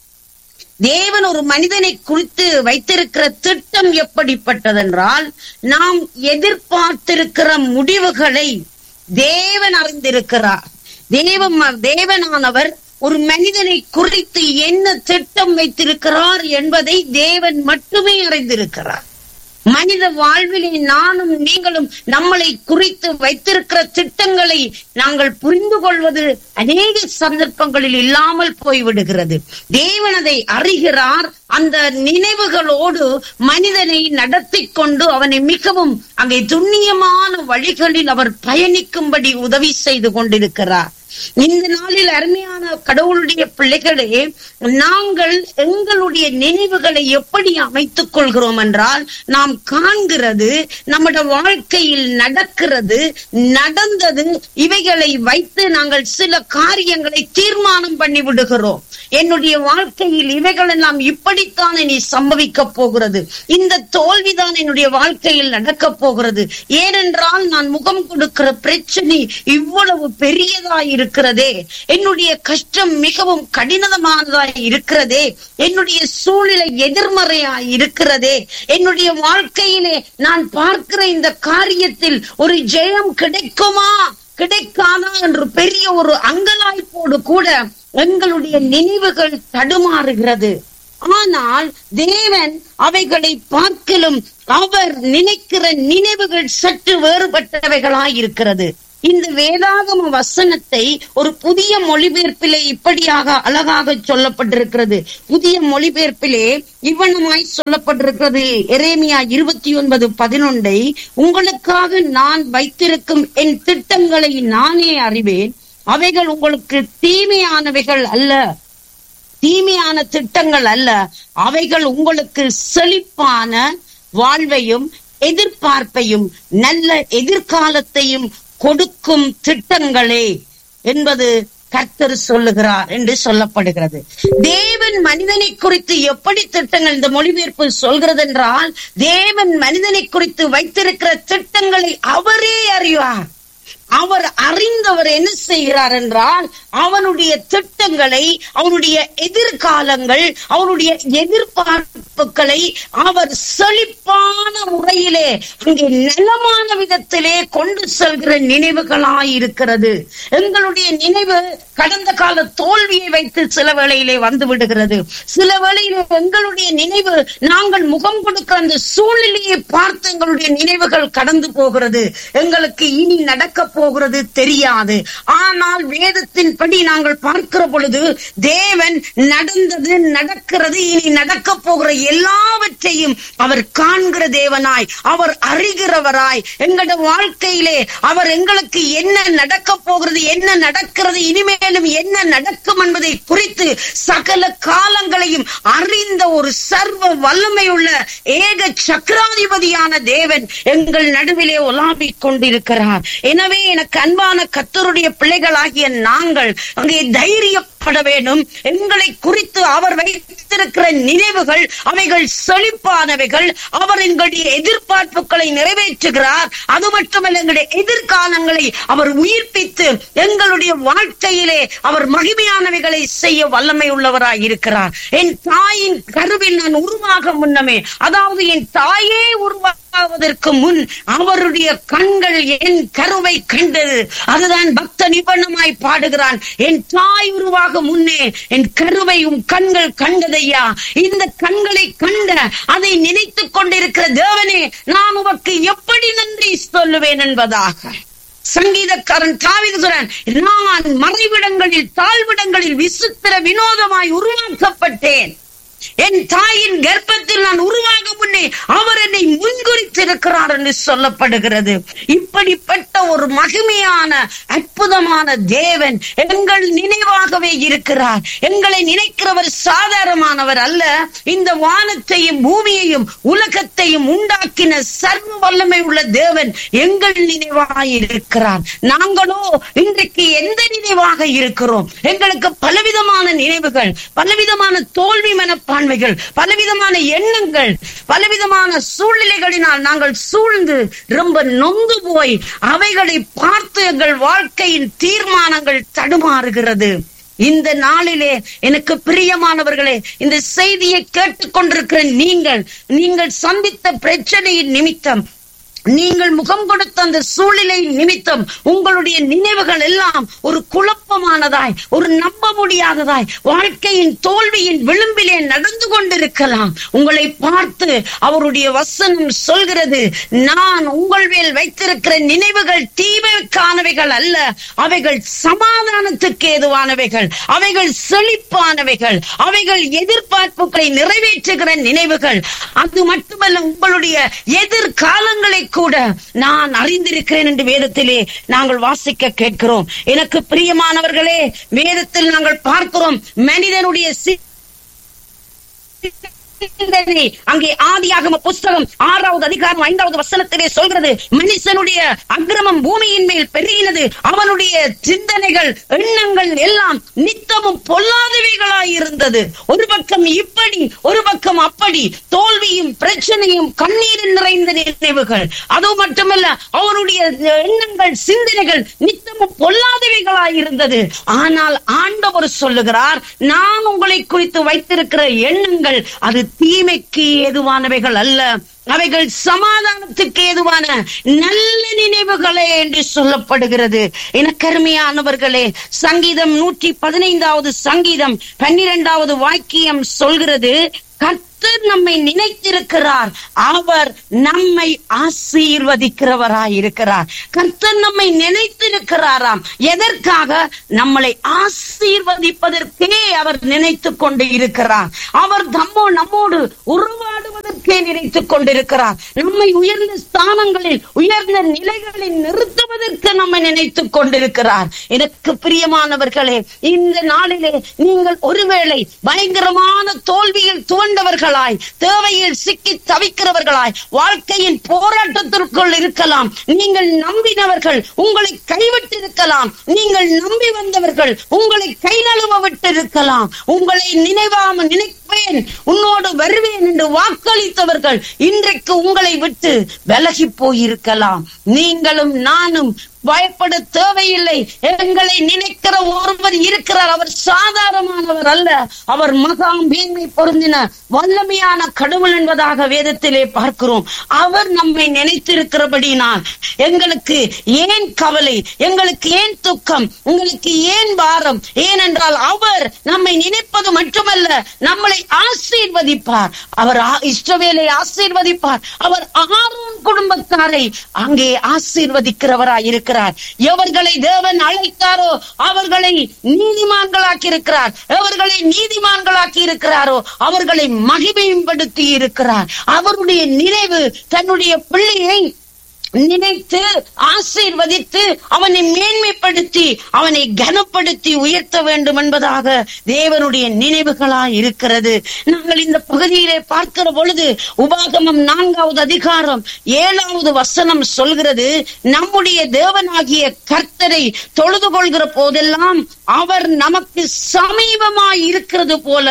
தேவன் ஒரு மனிதனை குறித்து வைத்திருக்கிற திட்டம் எப்படிப்பட்டதென்றால் நாம் எதிர்பார்த்திருக்கிற முடிவுகளை தேவன் அறிந்திருக்கிறார் தேவன் தேவனானவர் ஒரு மனிதனை குறித்து என்ன திட்டம் வைத்திருக்கிறார் என்பதை தேவன் மட்டுமே அறிந்திருக்கிறார் மனித வாழ்விலே நானும் நீங்களும் நம்மளை குறித்து வைத்திருக்கிற திட்டங்களை நாங்கள் புரிந்து கொள்வது அநேக சந்தர்ப்பங்களில் இல்லாமல் போய்விடுகிறது தேவன் அதை அறிகிறார் அந்த நினைவுகளோடு மனிதனை நடத்தி கொண்டு அவனை மிகவும் அங்கே துண்ணியமான வழிகளில் அவர் பயணிக்கும்படி உதவி செய்து கொண்டிருக்கிறார் இந்த நாளில் அருமையான கடவுளுடைய பிள்ளைகளே நாங்கள் எங்களுடைய நினைவுகளை எப்படி அமைத்துக் கொள்கிறோம் என்றால் நாம் காண்கிறது நம்முடைய வாழ்க்கையில் நடக்கிறது நடந்தது இவைகளை வைத்து நாங்கள் சில காரியங்களை தீர்மானம் பண்ணி விடுகிறோம் என்னுடைய வாழ்க்கையில் இவைகள் எல்லாம் இப்படித்தான் இனி சம்பவிக்க போகிறது இந்த தோல்விதான் என்னுடைய வாழ்க்கையில் நடக்க போகிறது ஏனென்றால் நான் முகம் கொடுக்கிற பிரச்சனை இவ்வளவு பெரியதாய் இருக்கிறதே என்னுடைய கஷ்டம் மிகவும் கடினமானதாய் இருக்கிறதே என்னுடைய சூழ்நிலை எதிர்மறையாய் இருக்கிறதே என்னுடைய வாழ்க்கையிலே நான் பார்க்கிற இந்த காரியத்தில் ஒரு ஜெயம் கிடைக்குமா கிடைக்காதா என்று பெரிய ஒரு அங்கலாய்ப்போடு கூட எங்களுடைய நினைவுகள் தடுமாறுகிறது ஆனால் தேவன் அவைகளை பார்க்கலும் அவர் நினைக்கிற நினைவுகள் சற்று வேறுபட்டவைகளாய் இருக்கிறது இந்த வேதாகம வசனத்தை ஒரு புதிய மொழிபெயர்ப்பிலே இப்படியாக அழகாக சொல்லப்பட்டிருக்கிறது புதிய மொழிபெயர்ப்பிலே இவ்வனமாய் சொல்லப்பட்டிருக்கிறது எரேமியா இருபத்தி ஒன்பது பதினொன்றை உங்களுக்காக நான் வைத்திருக்கும் என் திட்டங்களை நானே அறிவேன் அவைகள் உங்களுக்கு தீமையானவைகள் அல்ல தீமையான திட்டங்கள் அல்ல அவைகள் உங்களுக்கு செழிப்பான வாழ்வையும் எதிர்பார்ப்பையும் நல்ல எதிர்காலத்தையும் கொடுக்கும் திட்டங்களே என்பது கர்த்தர் சொல்லுகிறார் என்று சொல்லப்படுகிறது தேவன் மனிதனை குறித்து எப்படி திட்டங்கள் இந்த மொழிபெயர்ப்பு சொல்கிறது என்றால் தேவன் மனிதனை குறித்து வைத்திருக்கிற திட்டங்களை அவரே அறிவார் அவர் அறிந்தவர் என்ன செய்கிறார் என்றால் அவனுடைய திட்டங்களை அவனுடைய எதிர்காலங்கள் அவனுடைய எதிர்பார்ப்புகளை அவர் செழிப்பான முறையிலே அங்கே நலமான விதத்திலே கொண்டு செல்கிற நினைவுகளாய் இருக்கிறது எங்களுடைய நினைவு கடந்த கால தோல்வியை வைத்து சில வேளையிலே வந்து விடுகிறது சில வேளையிலே எங்களுடைய நினைவு நாங்கள் முகம் கொடுக்கிற அந்த சூழ்நிலையை பார்த்து எங்களுடைய நினைவுகள் கடந்து போகிறது எங்களுக்கு இனி நடக்க போகிறது தெரியாது ஆனால் வேதத்தின் படி நாங்கள் பார்க்கிற பொழுது தேவன் நடந்தது நடக்கிறது இனி நடக்க போகிற எல்லாவற்றையும் அவர் காண்கிற தேவனாய் அவர் அறிகிறவராய் எங்களோட வாழ்க்கையிலே அவர் எங்களுக்கு என்ன நடக்க போகிறது என்ன நடக்கிறது இனிமேலும் என்ன நடக்கும் என்பதை குறித்து சகல காலங்களையும் அறிந்த ஒரு சர்வ வல்லமை உள்ள ஏக சக்கராதிபதியான தேவன் எங்கள் நடுவிலே உலாவிக் கொண்டிருக்கிறார் எனவே எனக்கு அன்பான கத்தருடைய பிள்ளைகளாகிய நாங்கள் அங்கே தைரியப்பட வேண்டும் எங்களை குறித்து அவர் வைத்திருக்கிற நினைவுகள் அவைகள் செழிப்பானவைகள் அவர் எங்களுடைய எதிர்பார்ப்புகளை நிறைவேற்றுகிறார் அது மட்டுமல்ல எங்களுடைய எதிர்காலங்களை அவர் உயிர்ப்பித்து எங்களுடைய வாழ்க்கையிலே அவர் மகிமையானவைகளை செய்ய வல்லமை உள்ளவராய் இருக்கிறார் என் தாயின் கருவில் நான் உருவாக முன்னமே அதாவது என் தாயே உருவாவதற்கு முன் அவருடைய கண்கள் என் கருவை கண்டது அதுதான் பக்த நிபந்தமாய் பாடுகிறான் என் தாய் உருவாக முன்னே என் கருவை உன் கண்கள் கண்டதையா இந்த கண்களை கண்ட அதை நினைத்துக் கொண்டிருக்கிற தேவனே நான் உமக்கு எப்படி நன்றி சொல்லுவேன் என்பதாக சங்கீதக்காரன் தாவித சொல்றான் நான் மறைவிடங்களில் தாழ்விடங்களில் விசித்திர வினோதமாய் உருவாக்கப்பட்டேன் என் தாயின் கர்ப்பத்தில் நான் உருவாக முன்னே அவர் என்னை முன்குறித்திருக்கிறார் என்று சொல்லப்படுகிறது இப்படிப்பட்ட ஒரு மகிமையான அற்புதமான தேவன் எங்கள் நினைவாகவே இருக்கிறார் எங்களை நினைக்கிறவர் சாதாரணமானவர் அல்ல இந்த வானத்தையும் பூமியையும் உலகத்தையும் உண்டாக்கின சர்வ வல்லமை உள்ள தேவன் எங்கள் நினைவாய் இருக்கிறார் நாங்களோ இன்றைக்கு எந்த நினைவாக இருக்கிறோம் எங்களுக்கு பலவிதமான நினைவுகள் பலவிதமான தோல்வி மன மனப்பான்மைகள் பலவிதமான எண்ணங்கள் பலவிதமான சூழ்நிலைகளினால் நாங்கள் சூழ்ந்து ரொம்ப நொந்து போய் அவைகளை பார்த்து எங்கள் வாழ்க்கையின் தீர்மானங்கள் தடுமாறுகிறது இந்த நாளிலே எனக்கு பிரியமானவர்களே இந்த செய்தியை கேட்டுக்கொண்டிருக்கிற நீங்கள் நீங்கள் சந்தித்த பிரச்சனையின் நிமித்தம் நீங்கள் முகம் கொடுத்த அந்த சூழ்நிலை நிமித்தம் உங்களுடைய நினைவுகள் எல்லாம் ஒரு குழப்பமானதாய் ஒரு நம்ப முடியாததாய் வாழ்க்கையின் தோல்வியின் விளிம்பிலே நடந்து கொண்டிருக்கலாம் உங்களை பார்த்து அவருடைய வசனம் சொல்கிறது நான் உங்கள் மேல் வைத்திருக்கிற நினைவுகள் தீமைக்கானவைகள் அல்ல அவைகள் சமாதானத்துக்கு ஏதுவானவைகள் அவைகள் செழிப்பானவைகள் அவைகள் எதிர்பார்ப்புகளை நிறைவேற்றுகிற நினைவுகள் அது மட்டுமல்ல உங்களுடைய எதிர்காலங்களை கூட நான் அறிந்திருக்கிறேன் என்று வேதத்திலே நாங்கள் வாசிக்க கேட்கிறோம் எனக்கு பிரியமானவர்களே வேதத்தில் நாங்கள் பார்க்கிறோம் மனிதனுடைய சி- சிந்தனை அங்கே ஆதியாகம புஸ்தகம் ஆறாவது அதிகாரம் ஐந்தாவது வசனத்திலே சொல்கிறது மனுஷனுடைய அக்கிரமம் பூமியின் மேல் பெருகினது அவனுடைய சிந்தனைகள் எண்ணங்கள் எல்லாம் நித்தமும் பொல்லாதவைகளாய் இருந்தது ஒரு பக்கம் இப்படி ஒரு பக்கம் அப்படி தோல்வியும் பிரச்சனையும் கண்ணீரில் நிறைந்த நினைவுகள் அது மட்டுமல்ல அவனுடைய எண்ணங்கள் சிந்தனைகள் நித்தமும் பொல்லாதவைகளாய் இருந்தது ஆனால் ஆண்டவர் சொல்லுகிறார் நான் உங்களை குறித்து வைத்திருக்கிற எண்ணங்கள் அது தீமைக்கு ஏதுவானவைகள் அல்ல அவைகள் சமாதானத்துக்கு ஏதுவான நல்ல நினைவுகளே என்று சொல்லப்படுகிறது எனக்கருமையானவர்களே சங்கீதம் நூற்றி பதினைந்தாவது சங்கீதம் பன்னிரெண்டாவது வாக்கியம் சொல்கிறது கர்த்தர் நம்மை நினைத்திருக்கிறார் அவர் நம்மை ஆசீர்வதிக்கிறவராய் இருக்கிறார் கர்த்தர் நம்மை நினைத்திருக்கிறாராம் எதற்காக நம்மளை ஆசீர்வதிப்பதற்கே அவர் நினைத்துக் கொண்டு இருக்கிறார் அவர் தம்மோ நம்மோடு உருவாடுவதற்கே நினைத்துக் கொண்டிருக்கிறார் நம்மை உயர்ந்த ஸ்தானங்களில் உயர்ந்த நிலைகளில் நிறுத்துவதற்கு நம்மை நினைத்துக் கொண்டிருக்கிறார் எனக்கு பிரியமானவர்களே இந்த நாளிலே நீங்கள் ஒருவேளை பயங்கரமான தோல்வியில் துவண்டவர்களாய் தேவையில் சிக்கி தவிக்கிறவர்களாய் வாழ்க்கையின் போராட்டத்திற்குள் இருக்கலாம் நீங்கள் நம்பினவர்கள் உங்களை கைவிட்டு இருக்கலாம் நீங்கள் நம்பி வந்தவர்கள் உங்களை கை நழுவ விட்டு இருக்கலாம் உங்களை நினைவாம நினைப்பேன் உன்னோடு வருவேன் என்று வாக்களித்தவர்கள் இன்றைக்கு உங்களை விட்டு விலகி போயிருக்கலாம் நீங்களும் நானும் பயப்பட தேவையில்லை எங்களை நினைக்கிற ஒருவர் இருக்கிறார் அவர் சாதாரணமானவர் அல்ல அவர் மகா மேன்மை பொருந்தின வல்லமையான கடவுள் என்பதாக வேதத்திலே பார்க்கிறோம் அவர் நம்மை நினைத்திருக்கிறபடினால் எங்களுக்கு ஏன் கவலை எங்களுக்கு ஏன் துக்கம் உங்களுக்கு ஏன் பாரம் ஏனென்றால் அவர் நம்மை நினைப்பது மட்டுமல்ல நம்மளை ஆசீர்வதிப்பார் அவர் ஆ- இஸ்ரவேலை ஆசீர்வதிப்பார் அவர் ஆரோன் குடும்பத்தாரை அங்கே ஆசீர்வதிக்கிறவராய் இருக்கிறார் எவர்களை தேவன் அழைத்தாரோ அவர்களை நீதிமான்களாக்கி இருக்கிறார் எவர்களை நீதிமான்களாக்கி இருக்கிறாரோ அவர்களை மகிமைப்படுத்தி இருக்கிறார் அவருடைய நினைவு தன்னுடைய பிள்ளையை நினைத்து ஆசீர்வதித்து அவனை மேன்மைப்படுத்தி அவனை கனப்படுத்தி உயர்த்த வேண்டும் என்பதாக தேவனுடைய நினைவுகளாய் இருக்கிறது நாங்கள் இந்த பகுதியிலே பார்க்கிற பொழுது உபாகமம் நான்காவது அதிகாரம் ஏழாவது வசனம் சொல்கிறது நம்முடைய தேவனாகிய கர்த்தரை தொழுது கொள்கிற போதெல்லாம் அவர் நமக்கு சமீபமாய் இருக்கிறது போல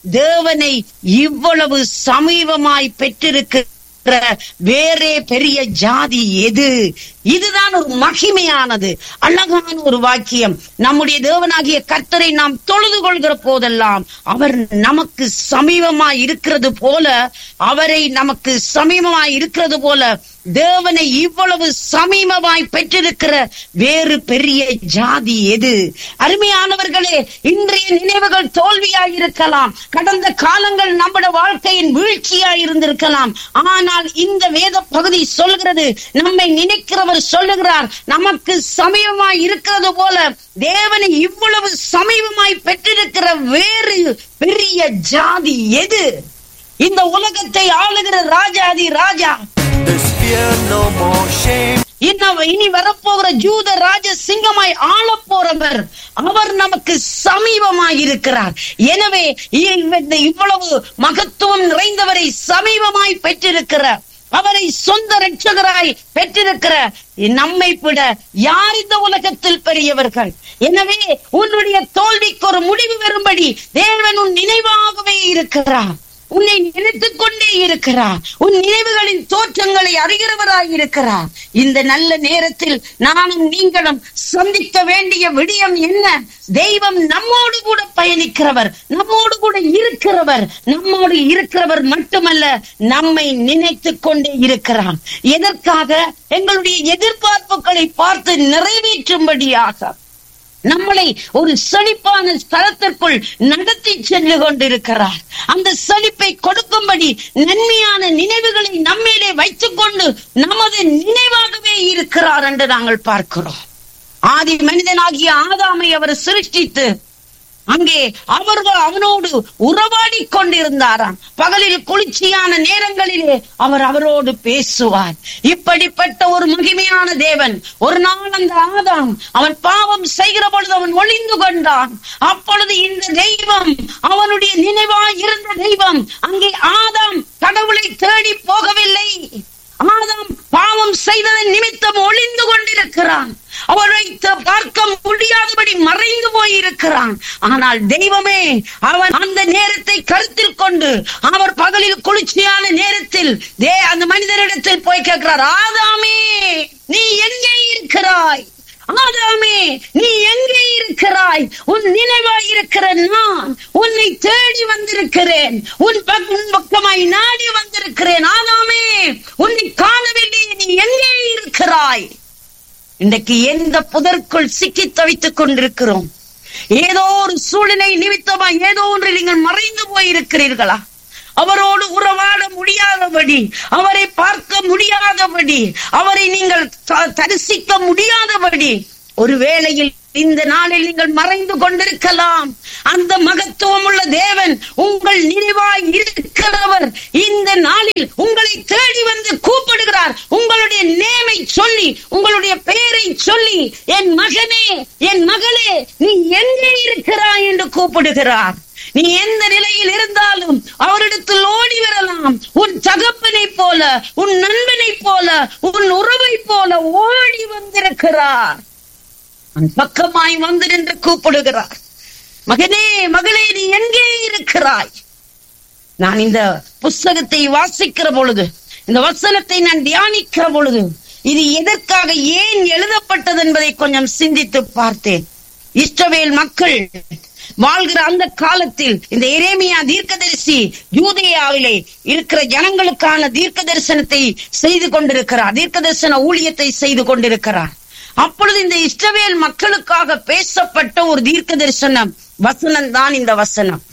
தேவனை இவ்வளவு சமீபமாய் பெற்றிருக்க இருக்கிற வேறே பெரிய ஜாதி எது இதுதான் ஒரு மகிமையானது அழகான ஒரு வாக்கியம் நம்முடைய தேவனாகிய கர்த்தரை நாம் தொழுது கொள்கிற போதெல்லாம் அவர் நமக்கு சமீபமாய் இருக்கிறது போல அவரை நமக்கு சமீபமாய் இருக்கிறது போல தேவனை இவ்வளவு சமீபமாய் பெற்றிருக்கிற வேறு பெரிய ஜாதி எது அருமையானவர்களே இன்றைய நினைவுகள் தோல்வியாய் இருக்கலாம் கடந்த காலங்கள் நம்முடைய வாழ்க்கையின் வீழ்ச்சியாய் இருந்திருக்கலாம் ஆனால் இந்த வேத பகுதி சொல்கிறது நம்மை நினைக்கிறவர் சொல்லுகிறார் நமக்கு சமீபமாய் இருக்கிறது போல தேவனை இவ்வளவு சமீபமாய் பெற்றிருக்கிற வேறு பெரிய ஜாதி எது இந்த உலகத்தை ஆளுகிற ராஜாதி ராஜா There's fear, no more shame. இன்னும் இனி வரப்போகிற ஜூத ராஜ சிங்கமாய் ஆளப் போறவர் அவர் நமக்கு சமீபமாய் இருக்கிறார் எனவே இ- இந்த இவ்வளவு மகத்துவம் நிறைந்தவரை சமீபமாய் பெற்றிருக்கிற அவரை சொந்த ரட்சகராய் பெற்றிருக்கிற நம்மை விட யார் இந்த உலகத்தில் பெரியவர்கள் எனவே உன்னுடைய தோல்விக்கு ஒரு முடிவு வரும்படி தேவன் உன் நினைவாகவே இருக்கிறார் உன்னை நினைத்துக் கொண்டே இருக்கிறார் உன் நினைவுகளின் தோற்றங்களை அறிகிறவராய் இருக்கிறார் இந்த நல்ல நேரத்தில் நானும் நீங்களும் சந்திக்க வேண்டிய விடயம் என்ன தெய்வம் நம்மோடு கூட பயணிக்கிறவர் நம்மோடு கூட இருக்கிறவர் நம்மோடு இருக்கிறவர் மட்டுமல்ல நம்மை நினைத்துக் கொண்டே இருக்கிறார் எதற்காக எங்களுடைய எதிர்பார்ப்புகளை பார்த்து நிறைவேற்றும்படியாக நம்மளை ஒரு செழிப்பான ஸ்தலத்திற்குள் நடத்தி சென்று கொண்டிருக்கிறார் அந்த செழிப்பை கொடுக்கும்படி நன்மையான நினைவுகளை நம்மேலே வைத்துக் கொண்டு நமது நினைவாகவே இருக்கிறார் என்று நாங்கள் பார்க்கிறோம் ஆதி மனிதனாகிய ஆதாமை அவர் சிருஷ்டித்து அங்கே அவர்கள் அவனோடு உறவாடி கொண்டிருந்தாராம் பகலில் குளிர்ச்சியான நேரங்களிலே அவர் அவரோடு பேசுவார் இப்படிப்பட்ட ஒரு மகிமையான தேவன் ஒரு நாள் அந்த ஆதாம் அவன் பாவம் செய்கிற பொழுது அவன் ஒளிந்து கொண்டான் அப்பொழுது இந்த தெய்வம் அவனுடைய நினைவாய் இருந்த தெய்வம் அங்கே ஆதாம் கடவுளை தேடி போகவில்லை ஆதாம் பாவம் செய்ததன் நிமித்தம் ஒளிந்து கொண்டிருக்கிறான் அவரை த- பார்க்க முடியாதபடி மறைந்து போயிருக்கிறான் ஆனால் தெய்வமே அவன் அந்த நேரத்தை கருத்தில் கொண்டு அவர் பகலில் குளிர்ச்சியான நேரத்தில் தே அந்த மனிதனிடத்தில் போய் கேட்கிறார் ஆதாமே நீ எங்கே இருக்கிறாய் ஆதாமே நீ எங்கே இருக்கிறாய் உன் நினைவாய் இருக்கிற நான் உன்னை தேடி வந்திருக்கிறேன் உன் பக்- உன் பக்கமாய் நாடி வந்திருக்கிறேன் ஆதாமே உன்னை காணவில்லை நீ எங்கே இருக்கிறாய் இன்றைக்கு எந்த புதற்குள் சிக்கி தவித்துக் கொண்டிருக்கிறோம் ஏதோ ஒரு சூழ்நிலை நிமித்தமா ஏதோ ஒன்று நீங்கள் மறைந்து போயிருக்கிறீர்களா அவரோடு உறவாட முடியாதபடி அவரை பார்க்க முடியாதபடி அவரை நீங்கள் த- தரிசிக்க முடியாதபடி ஒரு வேளையில் இந்த நாளில் நீங்கள் மறைந்து கொண்டிருக்கலாம் அந்த மகத்துவம் உள்ள தேவன் உங்கள் நினைவாய் இருக்கிறவர் இந்த நாளில் உங்களை தேடி வந்து கூப்பிடுகிறார் உங்களுடைய நேமை சொல்லி உங்களுடைய பெயரை சொல்லி என் மகனே என் மகளே நீ எங்கே இருக்கிறாய் என்று கூப்பிடுகிறார் நீ எந்த நிலையில் இருந்தாலும் அவரிடத்தில் ஓடி வரலாம் உன் தகப்பனை போல உன் நண்பனை போல உன் உறவை போல ஓடி வந்திருக்கிறார் அவன் பக்கமாய் வந்து நின்று கூப்பிடுகிறார் மகனே மகளே நீ எங்கே இருக்கிறாய் நான் இந்த புஸ்தகத்தை வாசிக்கிற பொழுது இந்த வசனத்தை நான் தியானிக்கிற பொழுது இது எதற்காக ஏன் எழுதப்பட்டது என்பதை கொஞ்சம் சிந்தித்து பார்த்தேன் இஸ்ரவேல் மக்கள் வாழ்கிற அந்த காலத்தில் இந்த எரேமியா தீர்க்கதரிசி யூதேயாவிலே இருக்கிற ஜனங்களுக்கான தீர்க்க தரிசனத்தை செய்து கொண்டிருக்கிறார் தீர்க்க தரிசன ஊழியத்தை செய்து கொண்டிருக்கிறார் அப்பொழுது இந்த இஸ்ரவேல் மக்களுக்காக பேசப்பட்ட ஒரு தீர்க்க தரிசனம் வசனம் தான் இந்த வசனம்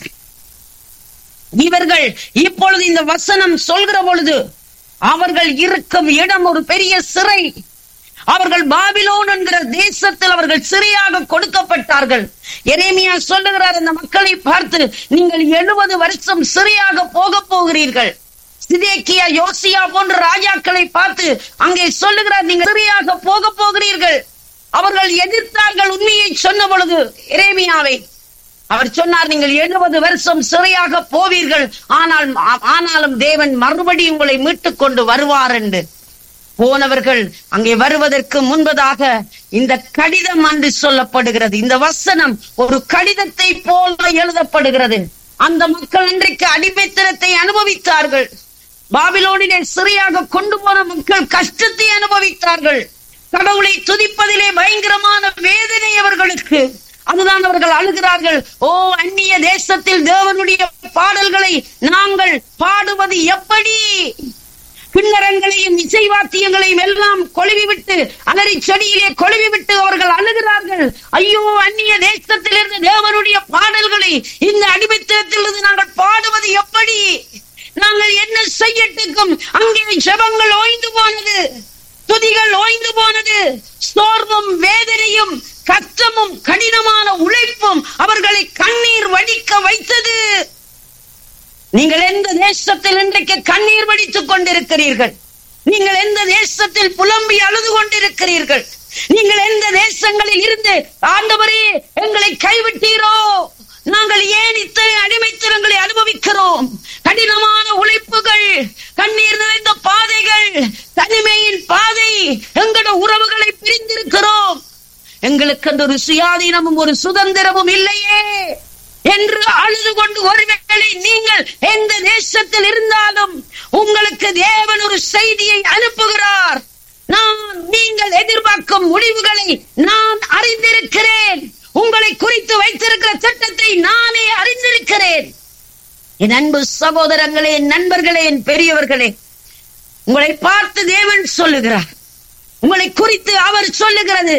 இவர்கள் இப்பொழுது இந்த வசனம் சொல்கிற பொழுது அவர்கள் இருக்கும் இடம் ஒரு பெரிய சிறை அவர்கள் பாபிலோன் என்கிற தேசத்தில் அவர்கள் சிறையாக கொடுக்கப்பட்டார்கள் எரேமியா சொல்லுகிறார் அந்த மக்களை பார்த்து நீங்கள் எழுபது வருஷம் சிறையாக போக போகிறீர்கள் சிதேக்கியா யோசியா போன்ற ராஜாக்களை பார்த்து அங்கே சொல்லுகிறார் நீங்கள் சிறையாக போக போகிறீர்கள் அவர்கள் எதிர்த்தார்கள் உண்மையை சொன்ன பொழுது எரேமியாவை அவர் சொன்னார் நீங்கள் எழுபது வருஷம் சிறையாக போவீர்கள் ஆனால் ஆனாலும் தேவன் மறுபடியும் உங்களை மீட்டுக் கொண்டு வருவார் என்று போனவர்கள் அங்கே வருவதற்கு முன்பதாக இந்த கடிதம் என்று சொல்லப்படுகிறது இந்த வசனம் ஒரு கடிதத்தை போல எழுதப்படுகிறது அந்த மக்கள் இன்றைக்கு அடிமைத்தனத்தை அனுபவித்தார்கள் பாபிலோனிலே சிறையாக கொண்டு போன மக்கள் கஷ்டத்தை அனுபவித்தார்கள் கடவுளை துதிப்பதிலே பயங்கரமான வேதனை அவர்களுக்கு அதுதான் அவர்கள் அழுகிறார்கள் ஓ அந்நிய தேசத்தில் தேவனுடைய பாடல்களை நாங்கள் பாடுவது எப்படி கிண்ணறங்களையும் இசை வாத்தியங்களையும் எல்லாம் கொழுவி விட்டு அலறி செடியிலே கொழுவி விட்டு அவர்கள் அழுகிறார்கள் ஐயோ அந்நிய தேசத்திலிருந்து தேவனுடைய பாடல்களை இந்த அடிமைத்தனத்திலிருந்து நாங்கள் பாடுவது எப்படி நாங்கள் என்ன செய்யட்டுக்கும் அங்கே ஜெபங்கள் ஓய்ந்து போனது துதிகள் ஓய்ந்து போனது சோர்வும் வேதனையும் கஷ்டமும் கடினமான உழைப்பும் அவர்களை கண்ணீர் வடிக்க வைத்தது நீங்கள் எந்த தேசத்தில் இன்றைக்கு கண்ணீர் வடித்துக் கொண்டிருக்கிறீர்கள் நீங்கள் எந்த தேசத்தில் புலம்பி அழுது கொண்டிருக்கிறீர்கள் நீங்கள் எந்த தேசங்களில் இருந்து ஆண்டவரே எங்களை கைவிட்டீரோ நாங்கள் ஏன் இத்தனை அடிமைத்தனங்களை அனுபவிக்கிறோம் கடினமான உழைப்புகள் கண்ணீர் நிறைந்த பாதைகள் ஒரு சுயாதீனமும் ஒரு சுதந்திரமும் இல்லையே என்று அழுது கொண்டு ஒருவேளை நீங்கள் எந்த தேசத்தில் இருந்தாலும் உங்களுக்கு தேவன் ஒரு செய்தியை அனுப்புகிறார் நான் நீங்கள் எதிர்பார்க்கும் முடிவுகளை நான் அறிந்திருக்கிறேன் உங்களை குறித்து வைத்திருக்கிற திட்டத்தை நானே அறிந்திருக்கிறேன் என் அன்பு சகோதரங்களே என் நண்பர்களே என் பெரியவர்களே உங்களை பார்த்து தேவன் சொல்லுகிறார் உங்களை குறித்து அவர் சொல்லுகிறது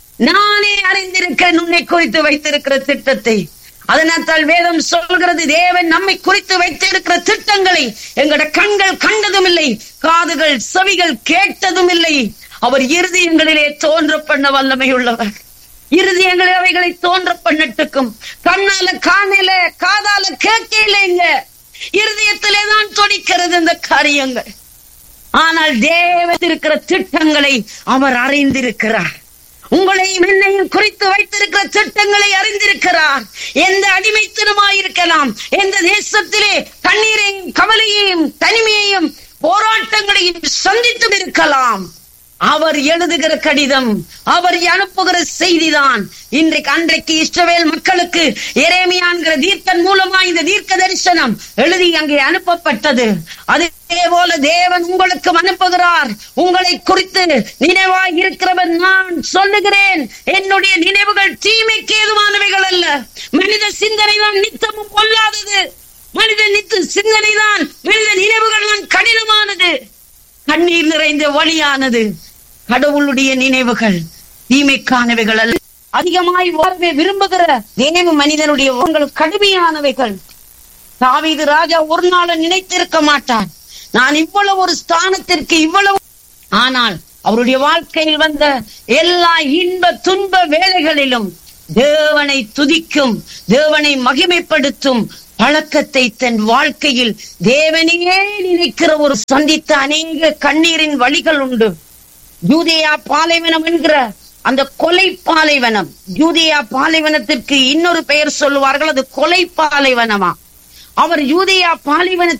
நானே அறிந்திருக்கிறேன் உன்னை குறித்து வைத்திருக்கிற திட்டத்தை அதனால் வேதம் சொல்கிறது தேவன் நம்மை குறித்து வைத்திருக்கிற திட்டங்களை எங்களோட கண்கள் கண்டதும் இல்லை காதுகள் செவிகள் கேட்டதும் இல்லை அவர் இருதயங்களிலே தோன்ற பண்ண வல்லமை உள்ளவர் இருதயங்களே அவைகளை தோன்ற பண்ணட்டுக்கும் கண்ணால காணல காதால கேட்கலைங்க இருதயத்திலே தான் துடிக்கிறது இந்த காரியங்கள் ஆனால் தேவன் இருக்கிற திட்டங்களை அவர் அறிந்திருக்கிறார் உங்களையும் என்னையும் குறித்து வைத்திருக்கிற திட்டங்களை அறிந்திருக்கிறார் எந்த அடிமைத்தனமாயிருக்கலாம் எந்த தேசத்திலே கண்ணீரையும் கவலையையும் தனிமையையும் போராட்டங்களையும் சந்தித்தும் இருக்கலாம் அவர் எழுதுகிற கடிதம் அவர் அனுப்புகிற செய்திதான் இன்றைக்கு அன்றைக்கு இஸ்ரவேல் மக்களுக்கு எரேமியான்கிற தீர்க்கன் மூலமா இந்த தீர்க்க தரிசனம் எழுதி அங்கே அனுப்பப்பட்டது அதே போல தேவன் உங்களுக்கு அனுப்புகிறார் உங்களை குறித்து நினைவாய் இருக்கிறவன் நான் சொல்லுகிறேன் என்னுடைய நினைவுகள் தீமைக்கு ஏதுவானவைகள் அல்ல மனித சிந்தனை தான் நித்தமும் பொல்லாதது மனித நித்த சிந்தனை தான் மனித நினைவுகள் தான் கடினமானது கண்ணீர் நிறைந்த வழியானது கடவுளுடைய நினைவுகள் தீமைக்கானவைகள் அல்ல அதிகமாய் வாழ்வை விரும்புகிற நினைவு மனிதனுடைய உங்கள் கடுமையானவைகள் தாவீது ராஜா ஒரு நாள் நினைத்திருக்க மாட்டார் நான் இவ்வளவு ஒரு ஸ்தானத்திற்கு இவ்வளவு ஆனால் அவருடைய வாழ்க்கையில் வந்த எல்லா இன்ப துன்ப வேலைகளிலும் தேவனை துதிக்கும் தேவனை மகிமைப்படுத்தும் பழக்கத்தை தன் வாழ்க்கையில் தேவனையே நினைக்கிற ஒரு சந்தித்த அநேக கண்ணீரின் வழிகள் உண்டு யூதேயா பாலைவனம் என்கிற அந்த கொலை பாலைவனம் யூதேயா பாலைவனத்திற்கு இன்னொரு பெயர் சொல்லுவார்கள் அது கொலை பாலைவனமா அவர் யூதேயா பாலைவனத்தில்